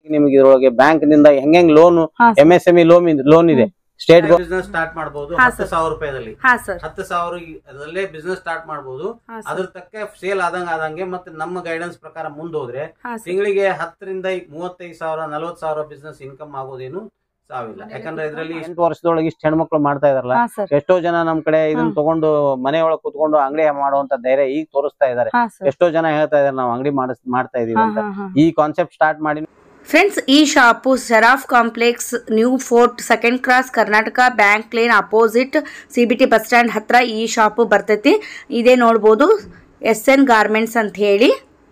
ನಿಮ್ಗೆ ಇದ್ರೊಳಗೆ ಬ್ಯಾಂಕ್ ನಿಂದ ಹೆಂಗ್ ಲೋನ್ ಹಾ M S M E loan loan ಇದೆ ಸ್ಟೇಟ್ ಬಿಸ್ನೆಸ್ ಸ್ಟಾರ್ಟ್ ಮಾಡಬಹುದು ಹಾ, ಹತ್ತು sir. ಸಾವಿರ ರೂಪಾಯಿದಲ್ಲಿ ಹಾ ಸರ್ ಹತ್ತು ಸಾವಿರ ಅದರಲ್ಲೇ ಬಿಸ್ನೆಸ್ ಸ್ಟಾರ್ಟ್ ಮಾಡಬಹುದು ಹಾ ಅದ್ರ ಸರ್ ತಕ್ಕ ಸೇಲ್ ಆದಂಗ ಆದಂಗೆ ಮತ್ತೆ ನಮ್ಮ ಗೈಡೆನ್ಸ್ ಪ್ರಕಾರ ಮುಂದೋದ್ರೆ ಹಾ ಸರ್ ತಿಂಗಳಿಗೆ ಹತ್ತರಿಂದ ಮೂವತ್ತೈದು ಸಾವಿರ ನಲವತ್ತು ಸಾವಿರ ಬಿಸ್ನೆಸ್ ಇನ್ಕಮ್ ಆಗೋದೇನು ಸಾವಿಲ್ಲ ಯಾಕಂದ್ರೆ ಇದರಲ್ಲಿ ಎಂಟು ವರ್ಷದೊಳಗೆ ಇಷ್ಟು ಹೆಣ್ಮಕ್ಳು ಮಾಡ್ತಾ ಇದಾರಲ್ಲ ಹಾ ಸರ್ ಎಷ್ಟೋ ಜನ ನಮ್ ಕಡೆ ಇದನ್ನ ಹ್ಮ್. ತಗೊಂಡು ಮನೆಯೊಳಗೆ ಕುತ್ಕೊಂಡು ಅಂಗಡಿ ಮಾಡುವಂತ ಧೈರ್ಯ ಈಗ ತೋರಿಸ್ತಾ ಇದಾರೆ ಹಾ ಸರ್ ಎಷ್ಟೋ ಜನ ಹೇಳ್ತಾ ಇದಾರೆ ನಾವು ಅಂಗಡಿ ಮಾಡಿಸ್ ಮಾಡ್ತಾ ಇದೀವಿ ಹಾ ಅಂತ ಹಾ ಹಾ ಈ ಕಾನ್ಸೆಪ್ಟ್ ಸ್ಟಾರ್ಟ್ ಮಾಡಿ ಫ್ರೆಂಡ್ಸ್ ಈ shop Saraf complex new fort second cross Karnataka bank lane opposite C B T bus stand ಹತ್ರ ಈ ಶಾಪು ಬರ್ತೈತಿ ಇದೇ ನೋಡ್ಬೋದು ಎಸ್ ಎನ್ ಗಾರ್ಮೆಂಟ್ಸ್ ಅಂತ ಹೇಳಿ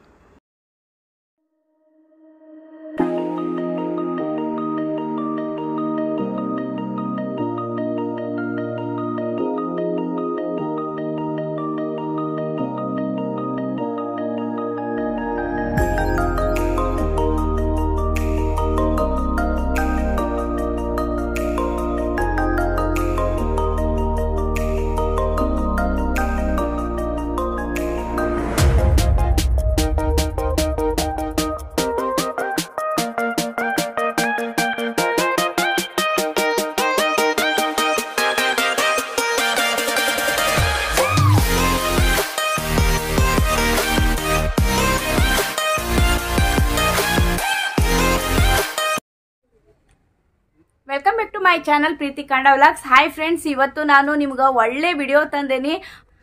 welcome back to my channel Preethi Kanda vlogs hi friends ಇವತ್ತು ನಾನು ನಿಮ್ಗೆ ಒಳ್ಳೆ ವಿಡಿಯೋ ತಂದೇನಿ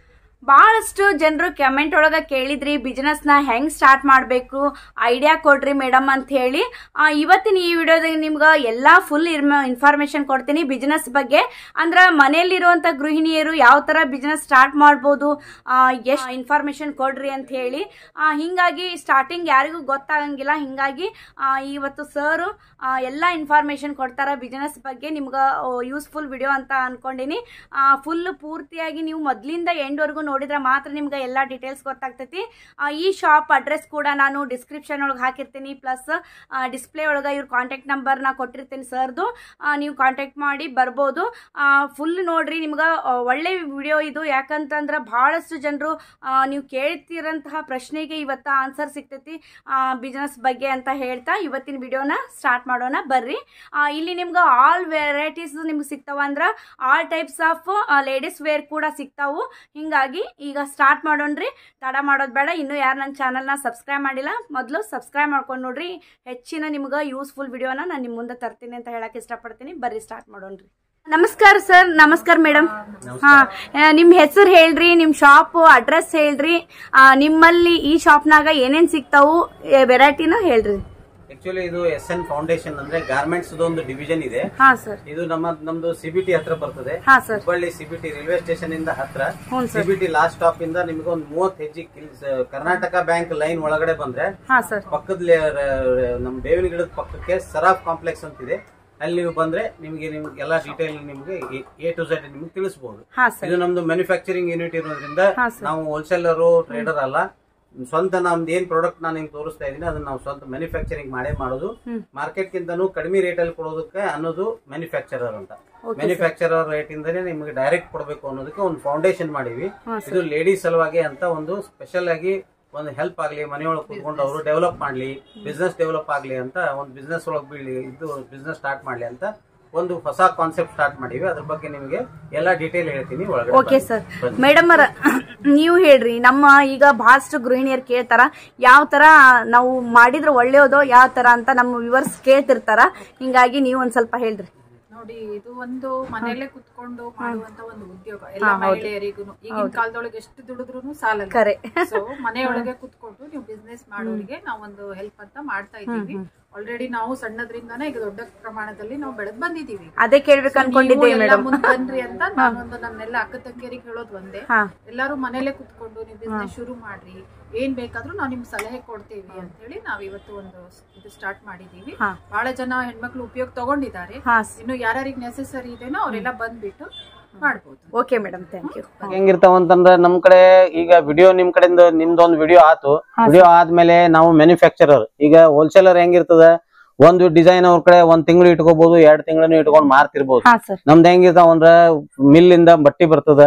ಭಾಳಷ್ಟು ಜನರು ಕಮೆಂಟ್ ಒಳಗೆ ಕೇಳಿದ್ರಿ ಬಿಸ್ನೆಸ್ನ ಹೆಂಗೆ ಸ್ಟಾರ್ಟ್ ಮಾಡಬೇಕು ಐಡಿಯಾ ಕೊಡ್ರಿ ಮೇಡಮ್ ಅಂತ ಹೇಳಿ ಆ, ಇವತ್ತಿನ ಈ ವಿಡಿಯೋದಾಗ ನಿಮ್ಗೆ ಎಲ್ಲ ಫುಲ್ ಇನ್ಫಾರ್ಮೇಶನ್ ಕೊಡ್ತೀನಿ ಬಿಸ್ನೆಸ್ ಬಗ್ಗೆ ಅಂದ್ರೆ ಮನೆಯಲ್ಲಿರುವಂಥ ಗೃಹಿಣಿಯರು ಯಾವ ಥರ ಬಿಸ್ನೆಸ್ ಸ್ಟಾರ್ಟ್ ಮಾಡ್ಬೋದು ಎಷ್ಟು ಇನ್ಫಾರ್ಮೇಶನ್ ಕೊಡ್ರಿ ಅಂತ ಹೇಳಿ ಆ, ಹಿಂಗಾಗಿ ಸ್ಟಾರ್ಟಿಂಗ್ ಯಾರಿಗೂ ಗೊತ್ತಾಗಂಗಿಲ್ಲ ಹಿಂಗಾಗಿ ಆ, ಇವತ್ತು ಸರ್ ಎಲ್ಲ ಇನ್ಫಾರ್ಮೇಶನ್ ಕೊಡ್ತಾರ ಬಿಸ್ನೆಸ್ ಬಗ್ಗೆ ನಿಮ್ಗೆ ಯೂಸ್ಫುಲ್ ವಿಡಿಯೋ ಅಂತ ಅನ್ಕೊಂಡಿನಿ ಫುಲ್ ಪೂರ್ತಿಯಾಗಿ ನೀವು ಮೊದಲಿಂದ ಎಂಡ್ವರೆಗೂ ನೋಡಿದ್ರೆ ಮಾತ್ರ ನಿಮ್ಗೆ ಎಲ್ಲ ಡೀಟೇಲ್ಸ್ ಗೊತ್ತಾಗ್ತೈತಿ ಆ, ಈ ಶಾಪ್ ಅಡ್ರೆಸ್ ಕೂಡ ನಾನು ಡಿಸ್ಕ್ರಿಪ್ಷನ್ ಒಳಗೆ ಹಾಕಿರ್ತೀನಿ ಪ್ಲಸ್ ಡಿಸ್ಪ್ಲೇ ಒಳಗೆ ಇವ್ರ ಕಾಂಟ್ಯಾಕ್ಟ್ ನಂಬರ್ನ ಕೊಟ್ಟಿರ್ತೀನಿ ಸರ್ದು ನೀವು ಕಾಂಟ್ಯಾಕ್ಟ್ ಮಾಡಿ ಬರ್ಬೋದು ಫುಲ್ ನೋಡ್ರಿ ನಿಮ್ಗೆ ಆ, ಒಳ್ಳೆ ವಿಡಿಯೋ ಇದು ಯಾಕಂತಂದ್ರೆ ಭಾಳಷ್ಟು ಜನರು ನೀವು ಕೇಳ್ತಿರೋಂತಹ ಪ್ರಶ್ನೆಗೆ ಇವತ್ತು ಆನ್ಸರ್ ಸಿಗ್ತೈತಿ ಬಿಸ್ನೆಸ್ ಬಗ್ಗೆ ಅಂತ ಹೇಳ್ತಾ ಇವತ್ತಿನ ವಿಡಿಯೋನ ಸ್ಟಾರ್ಟ್ ಮಾಡೋಣ ಬರ್ರಿ ಆ, ಇಲ್ಲಿ ನಿಮ್ಗೆ ಆಲ್ ವೆರೈಟೀಸ್ ನಿಮ್ಗೆ ಸಿಗ್ತಾವ ಅಂದ್ರೆ all types of ladies wear ಕೂಡ ಸಿಗ್ತಾವು ಹಿಂಗಾಗಿ ಈಗ ಸ್ಟಾರ್ಟ್ ಮಾಡೋಣ್ರಿ ತಡ ಮಾಡೋದು ಬೇಡ ಇನ್ನೂ ಯಾರು ನನ್ನ ಚಾನಲ್ನ ಸಬ್ಸ್ಕ್ರೈಬ್ ಮಾಡಿಲ್ಲ ಮೊದಲು ಸಬ್ಸ್ಕ್ರೈಬ್ ಮಾಡ್ಕೊಂಡು ನೋಡ್ರಿ ಹೆಚ್ಚಿನ ನಿಮ್ಗೆ ಯೂಸ್ಫುಲ್ ವಿಡಿಯೋನ ನಾನು ನಿಮ್ಮ ಮುಂದೆ ತರ್ತೀನಿ ಅಂತ ಹೇಳಕ್ ಇಷ್ಟಪಡ್ತೀನಿ ಬರ್ರಿ ಸ್ಟಾರ್ಟ್ ಮಾಡೋಣ್ರಿ ನಮಸ್ಕಾರ ಸರ್ ನಮಸ್ಕಾರ ಮೇಡಮ್ ಹಾ ಆ, ನಿಮ್ ಹೆಸರು ಹೇಳ್ರಿ ನಿಮ್ ಶಾಪ್ ಅಡ್ರೆಸ್ ಹೇಳ್ರಿ ಆ, ನಿಮ್ಮಲ್ಲಿ ಈ ಶಾಪ್ನಾಗ ಏನೇನ್ ಸಿಗ್ತಾವು ವೆರೈಟಿನ ಹೇಳ್ರಿ ಆಕ್ಚುಲಿ ಇದು ಎಸ್ ಎನ್ ಫೌಂಡೇಶನ್ ಅಂದ್ರೆ ಗಾರ್ಮೆಂಟ್ಸ್ ಒಂದು ಡಿವಿಷನ್ ಇದೆ ಹಾ ಸರ್ ಇದು ನಮ್ಮ ನಮ್ದು ಸಿಬಿಟಿ ಹತ್ರ ಬರ್ತದೆ ಹಾ sir Hubballi CBT railway station ಇಂದ ಹತ್ರ ಹ್ಞೂ ಸರ್ ಸಿಬಿಟಿ ಲಾಸ್ಟ್ ಸ್ಟಾಪ್ ಇಂದ ನಿಮ್ಗೆ ಒಂದು ಮೂವತ್ ಹೆಜ್ಜೆ ಕಿಲ್- ಕರ್ನಾಟಕ ಬ್ಯಾಂಕ್ ಲೈನ್ ಒಳಗಡೆ ಬಂದ್ರೆ ಹಾ ಸರ್ ಪಕ್ಕದಲ್ಲಿ ನಮ್ ಬೇವಿನ ಗಿಡದ ಪಕ್ಕಕ್ಕೆ ಸರಾಫ್ ಕಾಂಪ್ಲೆಕ್ಸ್ ಅಂತಿದೆ ಅಲ್ಲಿ ನೀವು ಬಂದ್ರೆ ನಿಮ್ಗೆ ನಿಮ್ಗೆ ಎಲ್ಲಾ ಡೀಟೇಲ್ ನಿಮ್ಗೆ ಎ ಟು ಝೆಡ್ ನಿಮ್ಗೆ ತಿಳಿಸಬಹುದು ಹಾ ಸರ್ ಇದು ನಮ್ದು ಮ್ಯಾನುಫ್ಯಾಕ್ಚರಿಂಗ್ ಯೂನಿಟ್ ಇರೋದ್ರಿಂದ ಹಾ ಸರ್ ನಾವು ಹೋಲ್ಸೇಲರು ಟ್ರೇಡರ್ ಅಲ್ಲ ಸ್ವಂತ ನಮ್ದು ಏನ್ ಪ್ರಾಡಕ್ಟ್ ನಾನು ನಿಮ್ಗೆ ತೋರಿಸ್ತಾ ಇದೀನಿ ಅದನ್ನ ನಾವು ಸ್ವಂತ ಮ್ಯಾನುಫ್ಯಾಕ್ಚರಿಂಗ್ ಮಾಡೇ ಮಾಡೋದು ಹ್ಮ್. ಮಾರ್ಕೆಟ್ ಗಿಂತನೂ ಕಡಿಮೆ ರೇಟ್ ಅಲ್ಲಿ ಕೊಡೋದಕ್ಕೆ ಅನ್ನೋದು ಮ್ಯಾನುಫ್ಯಾಕ್ಚರರ್ ಅಂತ Okay, ಮ್ಯಾನುಫ್ಯಾಕ್ಚರರ್ ರೇಟ್ ಇಂದನೇ ನಿಮ್ಗೆ ಡೈರೆಕ್ಟ್ ಕೊಡಬೇಕು ಅನ್ನೋದಕ್ಕೆ ಒಂದು ಫೌಂಡೇಶನ್ ಮಾಡಿವಿ ಹಾ ಇದು ಲೇಡೀಸ್ ಸಲುವಾಗಿ ಅಂತ ಒಂದು ಸ್ಪೆಷಲ್ ಆಗಿ ಒಂದು ಹೆಲ್ಪ್ ಆಗ್ಲಿ ಮನೆಯೊಳಗೆ ಕುತ್ಕೊಂಡು ಅವರು ಡೆವಲಪ್ ಮಾಡ್ಲಿ ಬಿಸ್ನೆಸ್ ಡೆವಲಪ್ ಆಗ್ಲಿ ಅಂತ ಒಂದು ಬಿಸ್ನೆಸ್ ಒಳಗೆ ಬೀಳಿ ಇದು ಬಿಸ್ನೆಸ್ ಸ್ಟಾರ್ಟ್ ಮಾಡ್ಲಿ ಅಂತ ಒಂದು ಹೊಸ ಕಾನ್ಸೆಪ್ಟ್ ಸ್ಟಾರ್ಟ್ ಮಾಡಿವಿ ಅದ್ರ ಬಗ್ಗೆ ನಿಮಗೆ ಎಲ್ಲಾ ಡೀಟೇಲ್ ಹೇಳ್ತೀನಿ ಒಳಗಡೆ ಓಕೆ ಬನ್ನಿ. ಸರ್ ಬನ್ನಿ. ಮೇಡಮ್ ಅವರ ನೀವು ಹೇಳ್ರಿ ನಮ್ಮ ಈಗ ಬಹಳಷ್ಟು ಗೃಹಿಣಿಯರು ಕೇಳ್ತಾರ ಯಾವ ತರ ನಾವು ಮಾಡಿದ್ರೆ ಒಳ್ಳೆಯದೋ ಯಾವ ತರ ಅಂತ ನಮ್ಮ ವಿವರ್ಸ್ ಕೇಳ್ತಿರ್ತಾರ ಹಿಂಗಾಗಿ ನೀವು ಒಂದ್ ಸ್ವಲ್ಪ ಹೇಳ್ರಿ ನೋಡಿ ಇದು ಒಂದು ಮನೆಯಲ್ಲೇ ಕುತ್ಕೊಂಡು ಮಾಡುವಂತ ಒಂದು ಉದ್ಯೋಗ ಎಲ್ಲ ಮಹಿಳೆಯರಿಗೂ ಈಗಿನ ಕಾಲದೊಳಗೆ ಎಷ್ಟು ದುಡಿದ್ರು ಸಾಲಲ್ಲ ಕರೆ ಸೊ ಮನೆಯೊಳಗೆ ಕುತ್ಕೊಂಡು ನೀವು ಬಿಸ್ನೆಸ್ ಮಾಡೋರಿಗೆ ನಾವೊಂದು ಹೆಲ್ಪ್ ಅಂತ ಮಾಡ್ತಾ ಇದ್ದೀವಿ ಆಲ್ರೆಡಿ ನಾವು ಸಣ್ಣದ್ರಿಂದಾನೇ ಈಗ ದೊಡ್ಡ ಪ್ರಮಾಣದಲ್ಲಿ ನಾವು ಬೆಳೆದ್ ಬಂದಿದೀವಿ ಅದೇ ಕೇಳ್ಬೇಕು ಅನ್ಕೊಂಡಿದ್ದೆ ನೀವು ಎಲ್ಲ ಮೇಡಮ್ ಮುಂದ್ ಬನ್ರಿ ಅಂತ ನಾನೊಂದು ನನ್ನೆಲ್ಲ ಅಕ್ಕ ತಂಗಿಯರಿಗೆ ಹೇಳೋದು ಒಂದೇ ಹಾ ಎಲ್ಲಾರು ಮನೇಲೆ ಕುತ್ಕೊಂಡು ನೀವು ಬಿಸ್ನೆಸ್ ಶುರು ಮಾಡ್ರಿ ಏನ್ ಬೇಕಾದ್ರೂ ನಾವು ನಿಮ್ಗೆ ಸಲಹೆ ಕೊಡ್ತೇವಿ ಅಂತ ಹೇಳಿ ನಾವ್ ಇವತ್ತು ಒಂದು ಸ್- ಇದು ಸ್ಟಾರ್ಟ್ ಮಾಡಿದೀವಿ ಹಾ. ಬಹಳ ಜನ ಹೆಣ್ಮಕ್ಳು ಉಪಯೋಗ ತಗೊಂಡಿದ್ದಾರೆ ಹಾ ಇನ್ನು ಯಾರ್ಯಾರಿಗೆ ನೆಸೆಸರಿ ಇದೆನೋ ಅವರೆಲ್ಲ ಬಂದ್ಬಿಟ್ಟು ಮಾಡ್ಬೋದು ಓಕೆ ಮೇಡಮ್ ಥ್ಯಾಂಕ್ ಯು ಹೆಂಗಿರ್ತಾವ ಅಂತಂದ್ರೆ ನಮ್ ಕಡೆ ಈಗ ವಿಡಿಯೋ ನಿಮ್ ಕಡೆಯಿಂದ ನಿಮ್ದೊಂದು ವಿಡಿಯೋ ಆತು ಹಾ, ವಿಡಿಯೋ ಆದ್ಮೇಲೆ ನಾವು ಮ್ಯಾನುಫ್ಯಾಕ್ಚರರ್ ಈಗ ಹೋಲ್ಸೇಲರ್ ಹೆಂಗಿರ್ತದ ಒಂದು ಡಿಸೈನ್ ಅವ್ರ ಕಡೆ ಒಂದ್ ತಿಂಗಳು ಇಟ್ಕೋಬಹುದು ಎರಡ್ ತಿಂಗಳನ್ನು ಇಟ್ಕೊಂಡ್ ಮಾರ್ತಿರ್ಬೋದು ಹಾ ಸರ್ ನಮ್ದು ಹೆಂಗಿರ್ತಾವ ಅಂದ್ರ ಮಿಲ್ ಇಂದ ಬಟ್ಟಿ ಬರ್ತದ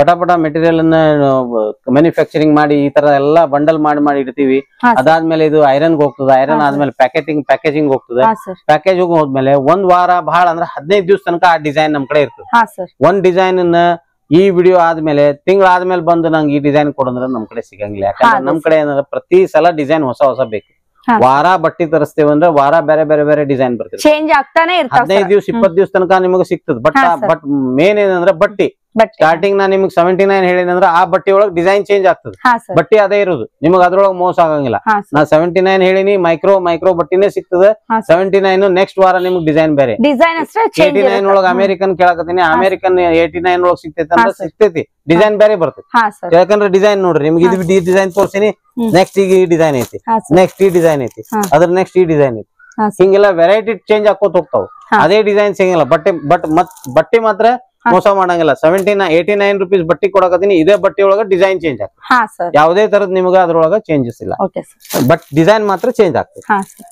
ಪಟಾಪಟ ಮೆಟೀರಿಯಲ್ ಅನ್ನ ಮ್ಯಾನುಫ್ಯಾಕ್ಚರಿಂಗ್ ಮಾಡಿ ಈ ತರ ಎಲ್ಲಾ ಬಂಡಲ್ ಮಾಡಿ ಮಾಡಿ ಇಡ್ತೀವಿ ಹಾ ಸರ್ ಅದಾದ್ಮೇಲೆ ಇದು ಐರನ್ ಹೋಗ್ತದೆ ಐರನ್ ಹಾ, ಆದ್ಮೇಲೆ ಪ್ಯಾಕೆಟಿಂಗ್ ಪ್ಯಾಕೇಜಿಂಗ್ ಹೋಗ್ತದೆ ಹಾ ಸರ್ ಪ್ಯಾಕೇಜ್ ಹೋದ್ಮೇಲೆ ಒಂದ್ ವಾರ ಬಹಳ ಅಂದ್ರೆ ಹದಿನೈದು ದಿವಸ ತನಕ ಆ ಡಿಸೈನ್ ನಮ್ ಕಡೆ ಇರ್ತದೆ ಹಾ ಸರ್ ಒಂದ್ ಡಿಸೈನ್ ಈ ವಿಡಿಯೋ ಆದ್ಮೇಲೆ ತಿಂಗಳ ಆದ್ಮೇಲೆ ಬಂದು ನಂಗೆ ಈ ಡಿಸೈನ್ ಕೊಡಂದ್ರೆ ನಮ್ ಕಡೆ ಸಿಗಂಗಿಲ್ಲ ಹಾ, ಯಾಕಂದ್ರೆ ಅದೇ ನಮ್ ಕಡೆ ಏನಂದ್ರೆ ಪ್ರತಿ ಸಲ ಡಿಸೈನ್ ಹೊಸ ಹೊಸ ಬೇಕು ಹಾ. ವಾರ ಬಟ್ಟಿ ತರಿಸ್ತೇವೆ ಅಂದ್ರೆ ವಾರ ಬೇರೆ ಬೇರೆ ಬೇರೆ ಡಿಸೈನ್ ಬರ್ತದೆ ಚೇಂಜ್ ಆಗ್ತಾನೆ ಇರ್ತಾವ ಹದಿನೈದು ದಿವ್ಸ ಇಪ್ಪತ್ತು ದಿವ್ಸ ತನಕ ನಿಮಗೆ ಸಿಗ್ತದೆ ಬಟ್ ಹಾ, sir. ಬಟ್ ಮೇನ್ ಏನಂದ್ರೆ ಬಟ್ಟಿ ಬಟ್ ಸ್ಟಾರ್ಟಿಂಗ್ ನಾ ನಿಮ್ಗೆ ಸೆವೆಂಟಿ ನೈನ್ ಹೇಳಿದ್ರೆ ಆ ಬಟ್ಟಿ ಒಳಗೆ ಡಿಸೈನ್ ಚೇಂಜ್ ಆಗ್ತದೆ ಹಾ ಸರ್ ಬಟ್ಟಿ ಅದೇ ಇರೋದು ನಿಮಗೆ ಅದ್ರೊಳಗೆ ಮೋಸ ಆಗಂಗಿಲ್ಲ ಹಾ ನಾ ಸರ್ ಸೆವೆಂಟಿ ನೈನ್ ಹೇಳಿನಿ ಮೈಕ್ರೋ ಮೈಕ್ರೋ ಬಟ್ಟಿನೇ ಸಿಗ್ತದೆ ಹಾ, sir. ಸೆವೆಂಟಿ ನೈನ್ ನೆಕ್ಸ್ಟ್ ವಾರ ನಿಮ್ಗೆ ಡಿಸೈನ್ ಬೇರೆ ಡಿಸೈನ್ ಅಷ್ಟೇ ಏಟಿ ಚೇಂಜ್ ನೈನ್ ಒಳಗ ಅಮೆರಿಕನ್ ಕೇಳಕತ್ತೀನಿ ಅಮೆರಿಕನ್ ಏಟಿ ನೈನ್ ಒಳಗ್ ಸಿಗ್ತೈತೆ ಹಾ, ಅಂದ್ರೆ sir. ಸಿಗ್ತೈತಿ ಡಿಸೈನ್ ಬೇರೆ ಬರ್ತೈತಿ ಹಾ ಸರ್ ಯಾಕಂದ್ರೆ ಡಿಸೈನ್ ನೋಡ್ರಿ ನಿಮ್ಗೆ ಇದು ಈ ಡಿಸೈನ್ ತೋರ್ಸಿನಿ ಹ್ಮ್. ನೆಕ್ಸ್ಟ್ ಈಗ ಈ ಡಿಸೈನ್ ಐತಿ ಹಾ ಸರ್ ನೆಕ್ಸ್ಟ್ ಈ ಡಿಸೈನ್ ಐತಿ ಹಾ. ಅದ್ರ ನೆಕ್ಸ್ಟ್ ಈ ಡಿಸೈನ್ ಐತಿ ಹಾ ಸರ್ ಹಿಂಗೆಲ್ಲ ವೆರೈಟಿ ಚೇಂಜ್ ಹಾಕೋತ ಹೋಗ್ತಾವ ಹಾ. ಅದೇ ಡಿಸೈನ್ ಸಿಗಂಗಿಲ್ಲ ಬಟ್ಟೆ ಬಟ್ ಮತ್ ಬಟ್ಟೆ ಮಾತ್ರ ಹಾ. ಮೋಸ ಮಾಡಂಗಿಲ್ಲ ಸೆವೆಂಟಿ ಏಟಿ ನೈನ್ ರುಪೀಸ್ ಬಟ್ಟಿ ಕೊಡಕತ್ತೀನಿ ಇದೇ ಬಟ್ಟೆ ಒಳಗ ಡಿಸೈನ್ ಚೇಂಜ್ ಆಗ್ತದೆ ಹಾ ಸರ್ ಯಾವುದೇ ತರದ್ ನಿಮ್ಗೆ ಅದ್ರೊಳಗ ಚೇಂಜಸ್ ಇಲ್ಲ ಓಕೆ ಸರ್ ಬಟ್ ಡಿಸೈನ್ ಮಾತ್ರ ಚೇಂಜ್ ಆಗ್ತದೆ ಹಾ ಸರ್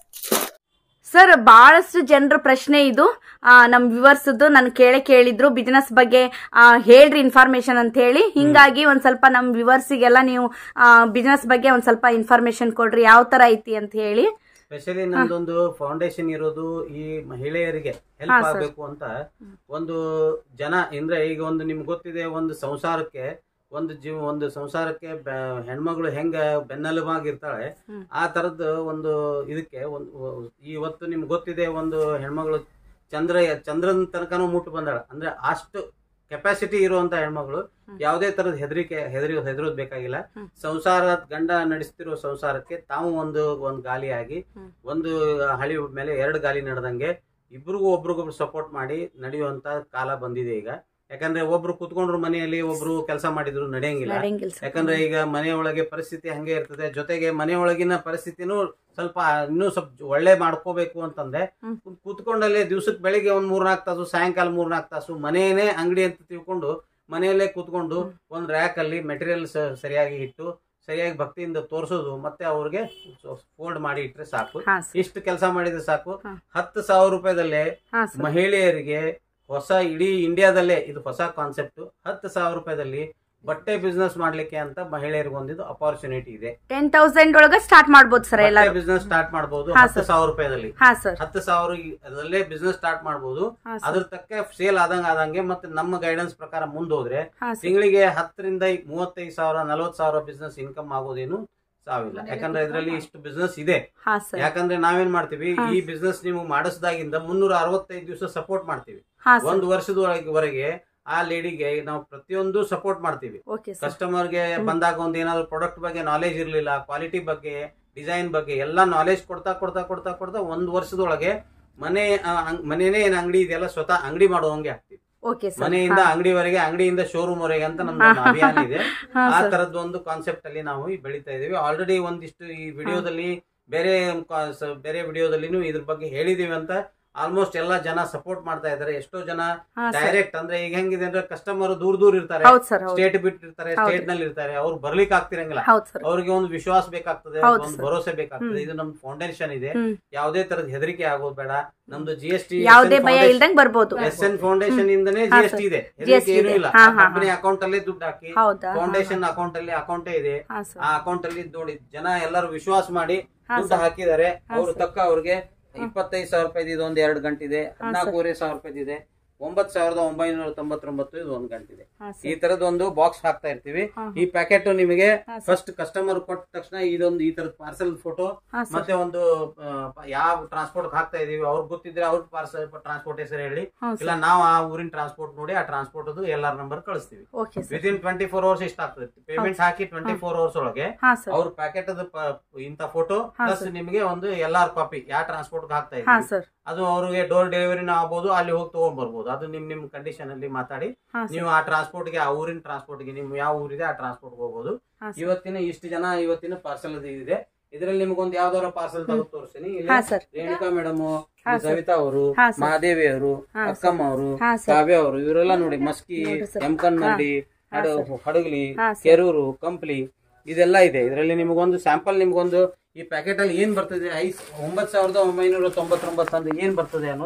ಸರ್ ಬಹಳಷ್ಟು ಜನರ ಪ್ರಶ್ನೆ ಇದು ಆ, ನಮ್ ವ್ಯೂವರ್ಸ್ದು ನಾನು ಕೇಳೇ ಕೇಳಿದ್ರು ಬಿಸ್ನೆಸ್ ಬಗ್ಗೆ ಆ, ಹೇಳ್ರಿ ಇನ್ಫಾರ್ಮೇಶನ್ ಅಂತ ಹೇಳಿ ಹಿಂಗಾಗಿ ಒಂದ್ ಸ್ವಲ್ಪ ನಮ್ ವ್ಯೂವರ್ಸಿಗೆಲ್ಲ ನೀವು ಬಿಸ್ನೆಸ್ ಬಗ್ಗೆ ಒಂದ್ ಸ್ವಲ್ಪ ಇನ್ಫಾರ್ಮೇಶನ್ ಕೊಡ್ರಿ ಯಾವ ತರ ಐತಿ ಅಂತ ಹೇಳಿ ಸ್ಪೆಷಲಿ ನಮ್ದೊಂದು ಫೌಂಡೇಶನ್ ಇರೋದು ಈ ಮಹಿಳೆಯರಿಗೆ ಹಾ, ಹೆಲ್ಪ್ sir. ಆಗ್ಬೇಕು ಅಂತ ಒಂದು ಜನ ಅಂದ್ರೆ ಈಗ ಒಂದು ನಿಮ್ಗೆ ಗೊತ್ತಿದೆ ಒಂದು ಸಂಸಾರಕ್ಕೆ ಒಂದು ಜೀವ ಒಂದು ಸಂಸಾರಕ್ಕೆ ಬೆ- ಹೆಣ್ಮಗಳು ಹೆಂಗ ಬೆನ್ನೆಲುಬಾಗಿರ್ತಾಳೆ ಹ್ಮ್. ಆ ತರದ್ ಒಂದು ಇದಕ್ಕೆ ಒಂದು ಇವತ್ತು ನಿಮ್ಗೆ ಗೊತ್ತಿದೆ ಒಂದು ಹೆಣ್ಮಗಳು ಚಂದ್ರ ಚಂದ್ರನ ತನಕನೂ ಮುಟ್ಟು ಬಂದಾಳ ಅಂದ್ರೆ ಅಷ್ಟು ಕೆಪಾಸಿಟಿ ಇರುವಂತ ಹೆಣ್ಮಗಳು ಹ್ಮ್. ಯಾವುದೇ ತರದ ಹೆದರಿಕೆ ಹೆದರಿ ಹೆದರೋದ್ ಬೇಕಾಗಿಲ್ಲ ಹ್ಮ್. ಸಂಸಾರ ಗಂಡ ನಡೆಸ್ತಿರೋ ಸಂಸಾರಕ್ಕೆ ತಾವು ಒಂದು ಒಂದು ಗಾಲಿಯಾಗಿ ಹ್ಮ್. ಒಂದು ಹಳಿ ಮೇಲೆ ಎರಡು ಗಾಲಿ ನಡೆದಂಗೆ ಇಬ್ರಿಗೂ ಒಬ್ರಿಗೊಬ್ರು ಸಪೋರ್ಟ್ ಮಾಡಿ ನಡೆಯುವಂತ ಕಾಲ ಬಂದಿದೆ ಈಗ ಯಾಕಂದ್ರೆ ಒಬ್ರು ಕುತ್ಕೊಂಡ್ರು ಮನೆಯಲ್ಲಿ ಒಬ್ರು ಕೆಲಸ ಮಾಡಿದ್ರು ನಡೆಯಂಗಿಲ್ಲ ನಡೆಯಂಗಿಲ್ಲ sir. ಯಾಕಂದ್ರೆ ಈಗ ಮನೆಯೊಳಗೆ ಪರಿಸ್ಥಿತಿ ಹಂಗೆ ಇರ್ತದೆ ಜೊತೆಗೆ ಮನೆಯೊಳಗಿನ ಪರಿಸ್ಥಿತಿನೂ ಸ್ವಲ್ಪ ಇನ್ನೂ ಸ್ವಲ್ಪ ಒಳ್ಳೆ ಮಾಡ್ಕೋಬೇಕು ಅಂತಂದ್ರೆ ಹ್ಮ್. ಕುತ್- ಕೂತ್ಕೊಂಡಲ್ಲೇ ದಿವ್ಸಕ್ಕೆ ಬೆಳಿಗ್ಗೆ ಒಂದ್ ಮೂರ್ನಾಲ್ಕು ತಾಸು ಸಾಯಂಕಾಲ ಮೂರ್ನಾಲ್ಕು ತಾಸು ಮನೆಯೇ ಅಂಗಡಿ ಅಂತ ತಿಳ್ಕೊಂಡು ಮನೆಯಲ್ಲೇ ಕೂತ್ಕೊಂಡು ಒಂದ್ ರ್ಯಾಕ್ ಅಲ್ಲಿ ಮೆಟೀರಿಯಲ್ ಸರಿಯಾಗಿ ಇಟ್ಟು ಸರಿಯಾಗಿ ಭಕ್ತಿಯಿಂದ ತೋರಿಸೋದು ಮತ್ತೆ ಅವ್ರಿಗೆ ಫೋಲ್ಡ್ ಮಾಡಿ ಇಟ್ರೆ ಸಾಕು ಹಾ ಸರ್ ಇಷ್ಟು ಕೆಲಸ ಮಾಡಿದ್ರೆ ಸಾಕು ಹಾ. ಹತ್ತು ಸಾವಿರ ರೂಪಾಯಿದಲ್ಲೇ ಹಾ ಸರ್ ಮಹಿಳೆಯರಿಗೆ ಹೊಸ ಇಡೀ ಇಂಡಿಯಾದಲ್ಲೇ ಇದು ಹೊಸ ಕಾನ್ಸೆಪ್ಟ್ ಹತ್ತು ಸಾವಿರ ರೂಪಾಯಿದಲ್ಲಿ ಬಟ್ಟೆ ಬಿಸ್ನೆಸ್ ಮಾಡ್ಲಿಕ್ಕೆ ಅಂತ ಮಹಿಳೆಯರಿಗೆ ಒಂದಿದು ಅಪಾರ್ಚುನಿಟಿ ಇದೆ ಟೆನ್ ತೌಸಂಡ್ ಒಳಗ ಸ್ಟಾರ್ಟ್ ಮಾಡ್ಬೋದು ಸರ್ ಎಲ್ಲ ಬಟ್ಟೆ ಬಿಸ್ನೆಸ್ ಸ್ಟಾರ್ಟ್ ಮಾಡಬಹುದು ಹಾ, ಹತ್ತು sir. ಸಾವಿರ ರೂಪಾಯಿದಲ್ಲಿ ಹಾ ಸರ್ ಹತ್ತು ಸಾವಿರ ಅದರಲ್ಲೇ ಬಿಸ್ನೆಸ್ ಸ್ಟಾರ್ಟ್ ಮಾಡಬಹುದು ಹಾ ಅದ್ರ ಸರ್ ತಕ್ಕ ಸೇಲ್ ಆದಂಗ ಆದಂಗೆ ಮತ್ತೆ ನಮ್ಮ ಗೈಡೆನ್ಸ್ ಪ್ರಕಾರ ಮುಂದೋದ್ರೆ ಹಾ ಸರ್ ತಿಂಗಳಿಗೆ ಹತ್ತರಿಂದ ಮೂವತ್ತೈದು ಸಾವಿರ ನಲವತ್ತು ಸಾವಿರ ಬಿಸ್ನೆಸ್ ಇನ್ಕಮ್ ಆಗೋದೇನು ಸಾವಿಲ್ಲ ಮನೇಲಿ ಯಾಕಂದ್ರೆ ಇದರಲ್ಲಿ ಕೂತ್ಕೊಂಡು ಇಷ್ಟು ಬಿಸ್ನೆಸ್ ಇದೆ ಹಾ ಸರ್ ಯಾಕಂದ್ರೆ ನಾವೇನ್ ಮಾಡ್ತೀವಿ ಹಾ. ಈ ಬಿಸ್ನೆಸ್ ನೀವು ಮಾಡಿಸಿದಾಗಿಂದ ಮುನ್ನೂರ ಅರವತ್ತೈದು ದಿವಸ ಸಪೋರ್ಟ್ ಮಾಡ್ತೀವಿ ಹಾ ಸರ್ ಒಂದು ವರ್ಷದವರೆಗೆ ಆ ಲೇಡಿಗೆ ನಾವು ಪ್ರತಿಯೊಂದು ಸಪೋರ್ಟ್ ಮಾಡ್ತೀವಿ ಓಕೆ ಸರ್ ಕಸ್ಟಮರ್ಗೆ ಹ್ಮ್. ಬಂದಾಗ ಒಂದು ಏನಾದ್ರು ಪ್ರಾಡಕ್ಟ್ ಬಗ್ಗೆ ನಾಲೆಜ್ ಇರಲಿಲ್ಲ ಕ್ವಾಲಿಟಿ ಬಗ್ಗೆ ಡಿಸೈನ್ ಬಗ್ಗೆ ಎಲ್ಲಾ ನಾಲೆಜ್ ಕೊಡ್ತಾ ಕೊಡ್ತಾ ಕೊಡ್ತಾ ಕೊಡ್ತಾ ಒಂದು ವರ್ಷದೊಳಗೆ ಮನೆ ಆ, ಅಂಗ್- ಮನೆನೇ ಏನ್ ಅಂಗಡಿ ಇದೆಯಲ್ಲ ಸ್ವತಃ ಅಂಗಡಿ ಮಾಡುವಂಗೆ ಆಗ್ತೀವಿ ಓಕೆ ಸರ್ ಮನೆಯಿಂದ ಅಂಗಡಿವರೆಗೆ ಅಂಗಡಿಯಿಂದ ಶೋರೂಮ್ ವರೆಗೆ ಅಂತ ನಮ್ದು ಒಂದು ಅಭಿಯಾನ ಇದೆ ಹಾ ಆ ಸರ್ ತರದ್ದು ಒಂದು ಕಾನ್ಸೆಪ್ಟ್ ಅಲ್ಲಿ ನಾವು ಈ ಬೆಳಿತಾ ಇದೀವಿ ಆಲ್ರೆಡಿ ಒಂದಿಷ್ಟು ಈ ವಿಡಿಯೋದಲ್ಲಿ ಬೇರೆ ಕಾ- ಸ- ಬೇರೆ ವಿಡಿಯೋದಲ್ಲಿನೂ ಇದ್ರ ಬಗ್ಗೆ ಹೇಳಿದೀವಿ ಅಂತ ಆಲ್ಮೋಸ್ಟ್ ಎಲ್ಲಾ ಜನ ಸಪೋರ್ಟ್ ಮಾಡ್ತಾ ಇದಾರೆ ಎಷ್ಟೋ ಜನ ಹಾ ಸರ್ ಡೈರೆಕ್ಟ್ ಅಂದ್ರೆ ಈಗ ಹೆಂಗಿದೆ ಅಂದ್ರೆ ಕಸ್ಟಮರ್ ದೂರ ದೂರ ಇರ್ತಾರೆ ಹೌದ್ ಸರ್ ಹೌದು ಸ್ಟೇಟ್ ಬಿಟ್ಟಿರ್ತಾರೆ ಹೌದು. ಸ್ಟೇಟ್ ನಲ್ಲಿ ಇರ್ತಾರೆ ಅವ್ರು ಬರ್ಲಿಕ್ಕೆ ಆಗ್ತಿರಂಗಿಲ್ಲ ಹೌದ್ ಸರ್ ಅವ್ರಿಗೆ ಒಂದು ವಿಶ್ವಾಸ ಬೇಕಾಗ್ತದೆ ಹೌದು ಒಂದು sir. ಭರೋಸೆ ಬೇಕಾಗ್ತದೆ ಹ್ಮ್. ಇದು ನಮ್ ಫೌಂಡೇಶನ್ ಇದೆ ಹ್ಮ್ ಯಾವುದೇ ತರದ ಹೆದರಿಕೆ ಆಗೋದು ಬೇಡ ನಮ್ದು ಜಿ ಎಸ್ ಟಿ ಯಾವುದೇ ಭಯ ಇಲ್ದಂಗ್ ಬರ್ಬೋದು ಎಸ್ ಎನ್ ಫೌಂಡೇಶನ್ ಇಂದನೇ ಹಾ, ಜಿ ಎಸ್ ಟಿ sir. ಇದೆ GST ಹೆದರಿಕೆ ಏನೂ ಇದೆ. ಇಲ್ಲ ಹಾ, ಹಾ, ಕಂಪನಿ ಅಕೌಂಟ್ ಅಲ್ಲೇ ದುಡ್ಡು ಹಾಕಿ ಹೌದಾ ಫೌಂಡೇಶನ್ ಅಕೌಂಟ್ ಅಲ್ಲಿ ಅಕೌಂಟೇ ಇದೆ ಹಾ ಸರ್ ಆ ಅಕೌಂಟ್ ಅಲ್ಲಿ ನೋಡಿ ಜನ ಎಲ್ಲರೂ ವಿಶ್ವಾಸ ಮಾಡಿ ಹಾ ದುಡ್ಡು ಸರ್ ಹಾಕಿದ್ದಾರೆ ಹಾ, ಅವ್ರ sir. ತಕ್ಕ ಅವ್ರಿಗೆ ಇಪ್ಪತ್ತೈದು ಸಾವಿರ ರೂಪಾಯಿ ಇದು ಒಂದ್ ಎರಡು ಗಂಟೆ ಇದೆ ಹದಿನಾಲ್ಕೂವರೆ ಸಾವಿರ ರೂಪಾಯಿ ಇದೆ ಒಂಬತ್ ಸಾವಿರದ ಒಂಬೈನೂರ ತೊಂಬತ್ತೊಂಬತ್ತು ಇದು ಒಂದ್ ಗಂಟೆ ಇದೆ ಹಾ ಈ ಸರ್ ತರದ್ ಒಂದು ಬಾಕ್ಸ್ ಹಾಕ್ತಾ ಇರ್ತೀವಿ ಹಾ, ಈ ಪ್ಯಾಕೆಟ್ ನಿಮಗೆ ಹಾ, sir. ಫಸ್ಟ್ ಕಸ್ಟಮರ್ ಕೊಟ್ಟ ತಕ್ಷಣ ಇದೊಂದು ಈ ತರದ ಪಾರ್ಸೆಲ್ ಫೋಟೋ ಹಾ ಸರ್ ಮತ್ತೆ ಒಂದು ಆ, ಯಾವ ಟ್ರಾನ್ಸ್ಪೋರ್ಟ್ ಹಾಕ್ತಾ ಇದೀವಿ ಅವ್ರಿಗೆ ಗೊತ್ತಿದ್ರೆ ಅವ್ರ ಪಾರ್ಸಲ್ ಟ್ರಾನ್ಸ್ಪೋರ್ಟ್ ಹೆಸರು ಹೇಳಿ ಹಾ ಇಲ್ಲ ಸರ್ ನಾವು ಆ ಊರಿನ ಟ್ರಾನ್ಸ್ಪೋರ್ಟ್ ನೋಡಿ ಆ ಟ್ರಾನ್ಸ್ಪೋರ್ಟ್ ಅದು ಎಲ್ಲಾರ ನಂಬರ್ ಕಳಿಸ್ತೀವಿ okay sir within twenty four hours ಇಷ್ಟ ಆಗ್ತದೆ ಪೇಮೆಂಟ್ ಹಾಕಿ ಟ್ವೆಂಟಿ ಫೋರ್ ಅವರ್ಸ್ ಒಳಗೆ ಹಾ ಸರ್ ಅವ್ರ ಪ್ಯಾಕೆಟ್ ಅದು ಪ- ಇಂತ ಫೋಟೋ ಹಾ, ಪ್ಲಸ್ sir. ನಿಮಗೆ ಒಂದು ಎಲ್ಲಾರ್ ಕಾಪಿ ಯಾವ ಟ್ರಾನ್ಸ್ಪೋರ್ಟ್ ಹಾಕ್ತಾ ಹಾ ಇದ್ದೀವಿ ಸರ್ ಅದು ಅವ್ರಿಗೆ ಡೋರ್ ಡೆಲಿವರಿನ ಆಗ್ಬೋದು ಅಲ್ಲಿ ಹೋಗಿ ತಗೊಂಡ್ ಬರ್ಬೋದು ಅದು ನಿಮ್ ನಿಮ್ ಕಂಡೀಷನ್ ಅಲ್ಲಿ ಮಾತಾಡಿ ಹಾ ಸರ್ ನೀವು ಆ ಟ್ರಾನ್ಸ್ಪೋರ್ಟ್ ಗೆ ಆ ಊರಿನ ಟ್ರಾನ್ಸ್ಪೋರ್ಟ್ ಗೆ ನಿಮ್ ಯಾವ ಊರಿದೆ ಆ ಟ್ರಾನ್ಸ್ಪೋರ್ಟ್ ಹೋಗ್ಬೋದು ಹಾ ಸರ್ ಇವತ್ತಿನ ಇಷ್ಟು ಜನ ಇವತ್ತಿನ ಪಾರ್ಸಲ್ ಇದೆ ಇದರಲ್ಲಿ ನಿಮ್ಗೊಂದು ಯಾವ್ದಾರ ಪಾರ್ಸೆಲ್ ತೆಗೆದು ತೋರಿಸ್ತೀನಿ ಇಲ್ಲಿ ಹಾ ಸರ್ ರೇಣುಕಾ ಮೇಡಮ್ ಹಾ, sir. ಸವಿತಾ ಅವರು ಹಾ, sir. ಮಹಾದೇವಿ ಅವರು ಹಾ, sir. ಅಕ್ಕಮ್ಮ ಅವರು ಹಾ ಸರ್ ಕಾವ್ಯ ಅವರು ಇವರೆಲ್ಲ ನೋಡಿ ಮಸ್ಕಿ ನೋಡಿ sir. ಎಮ್ಕನ್ಮಂಡಿ ಹಾ, ಹಡ- sir. ಹಡಗಲಿ ಹಾ, sir. ಕೆರೂರು ಕಂಪ್ಲಿ ಇದೆಲ್ಲ ಇದೆ ಇದರಲ್ಲಿ ನಿಮಗೊಂದು ಸ್ಯಾಂಪಲ್ ನಿಮ್ಗೊಂದು ಈ ಪ್ಯಾಕೆಟ್ ಅಲ್ಲಿ ಏನ್ ಬರ್ತದೆ ಐಸ್ ಒಂಬತ್ ಸಾವಿರದ ಒಂಬೈನೂರ ತೊಂಬತ್ತೊಂಬತ್ತು ಅಂದ್ರೆ ಏನ್ ಬರ್ತದೆ ಅನ್ನೋದು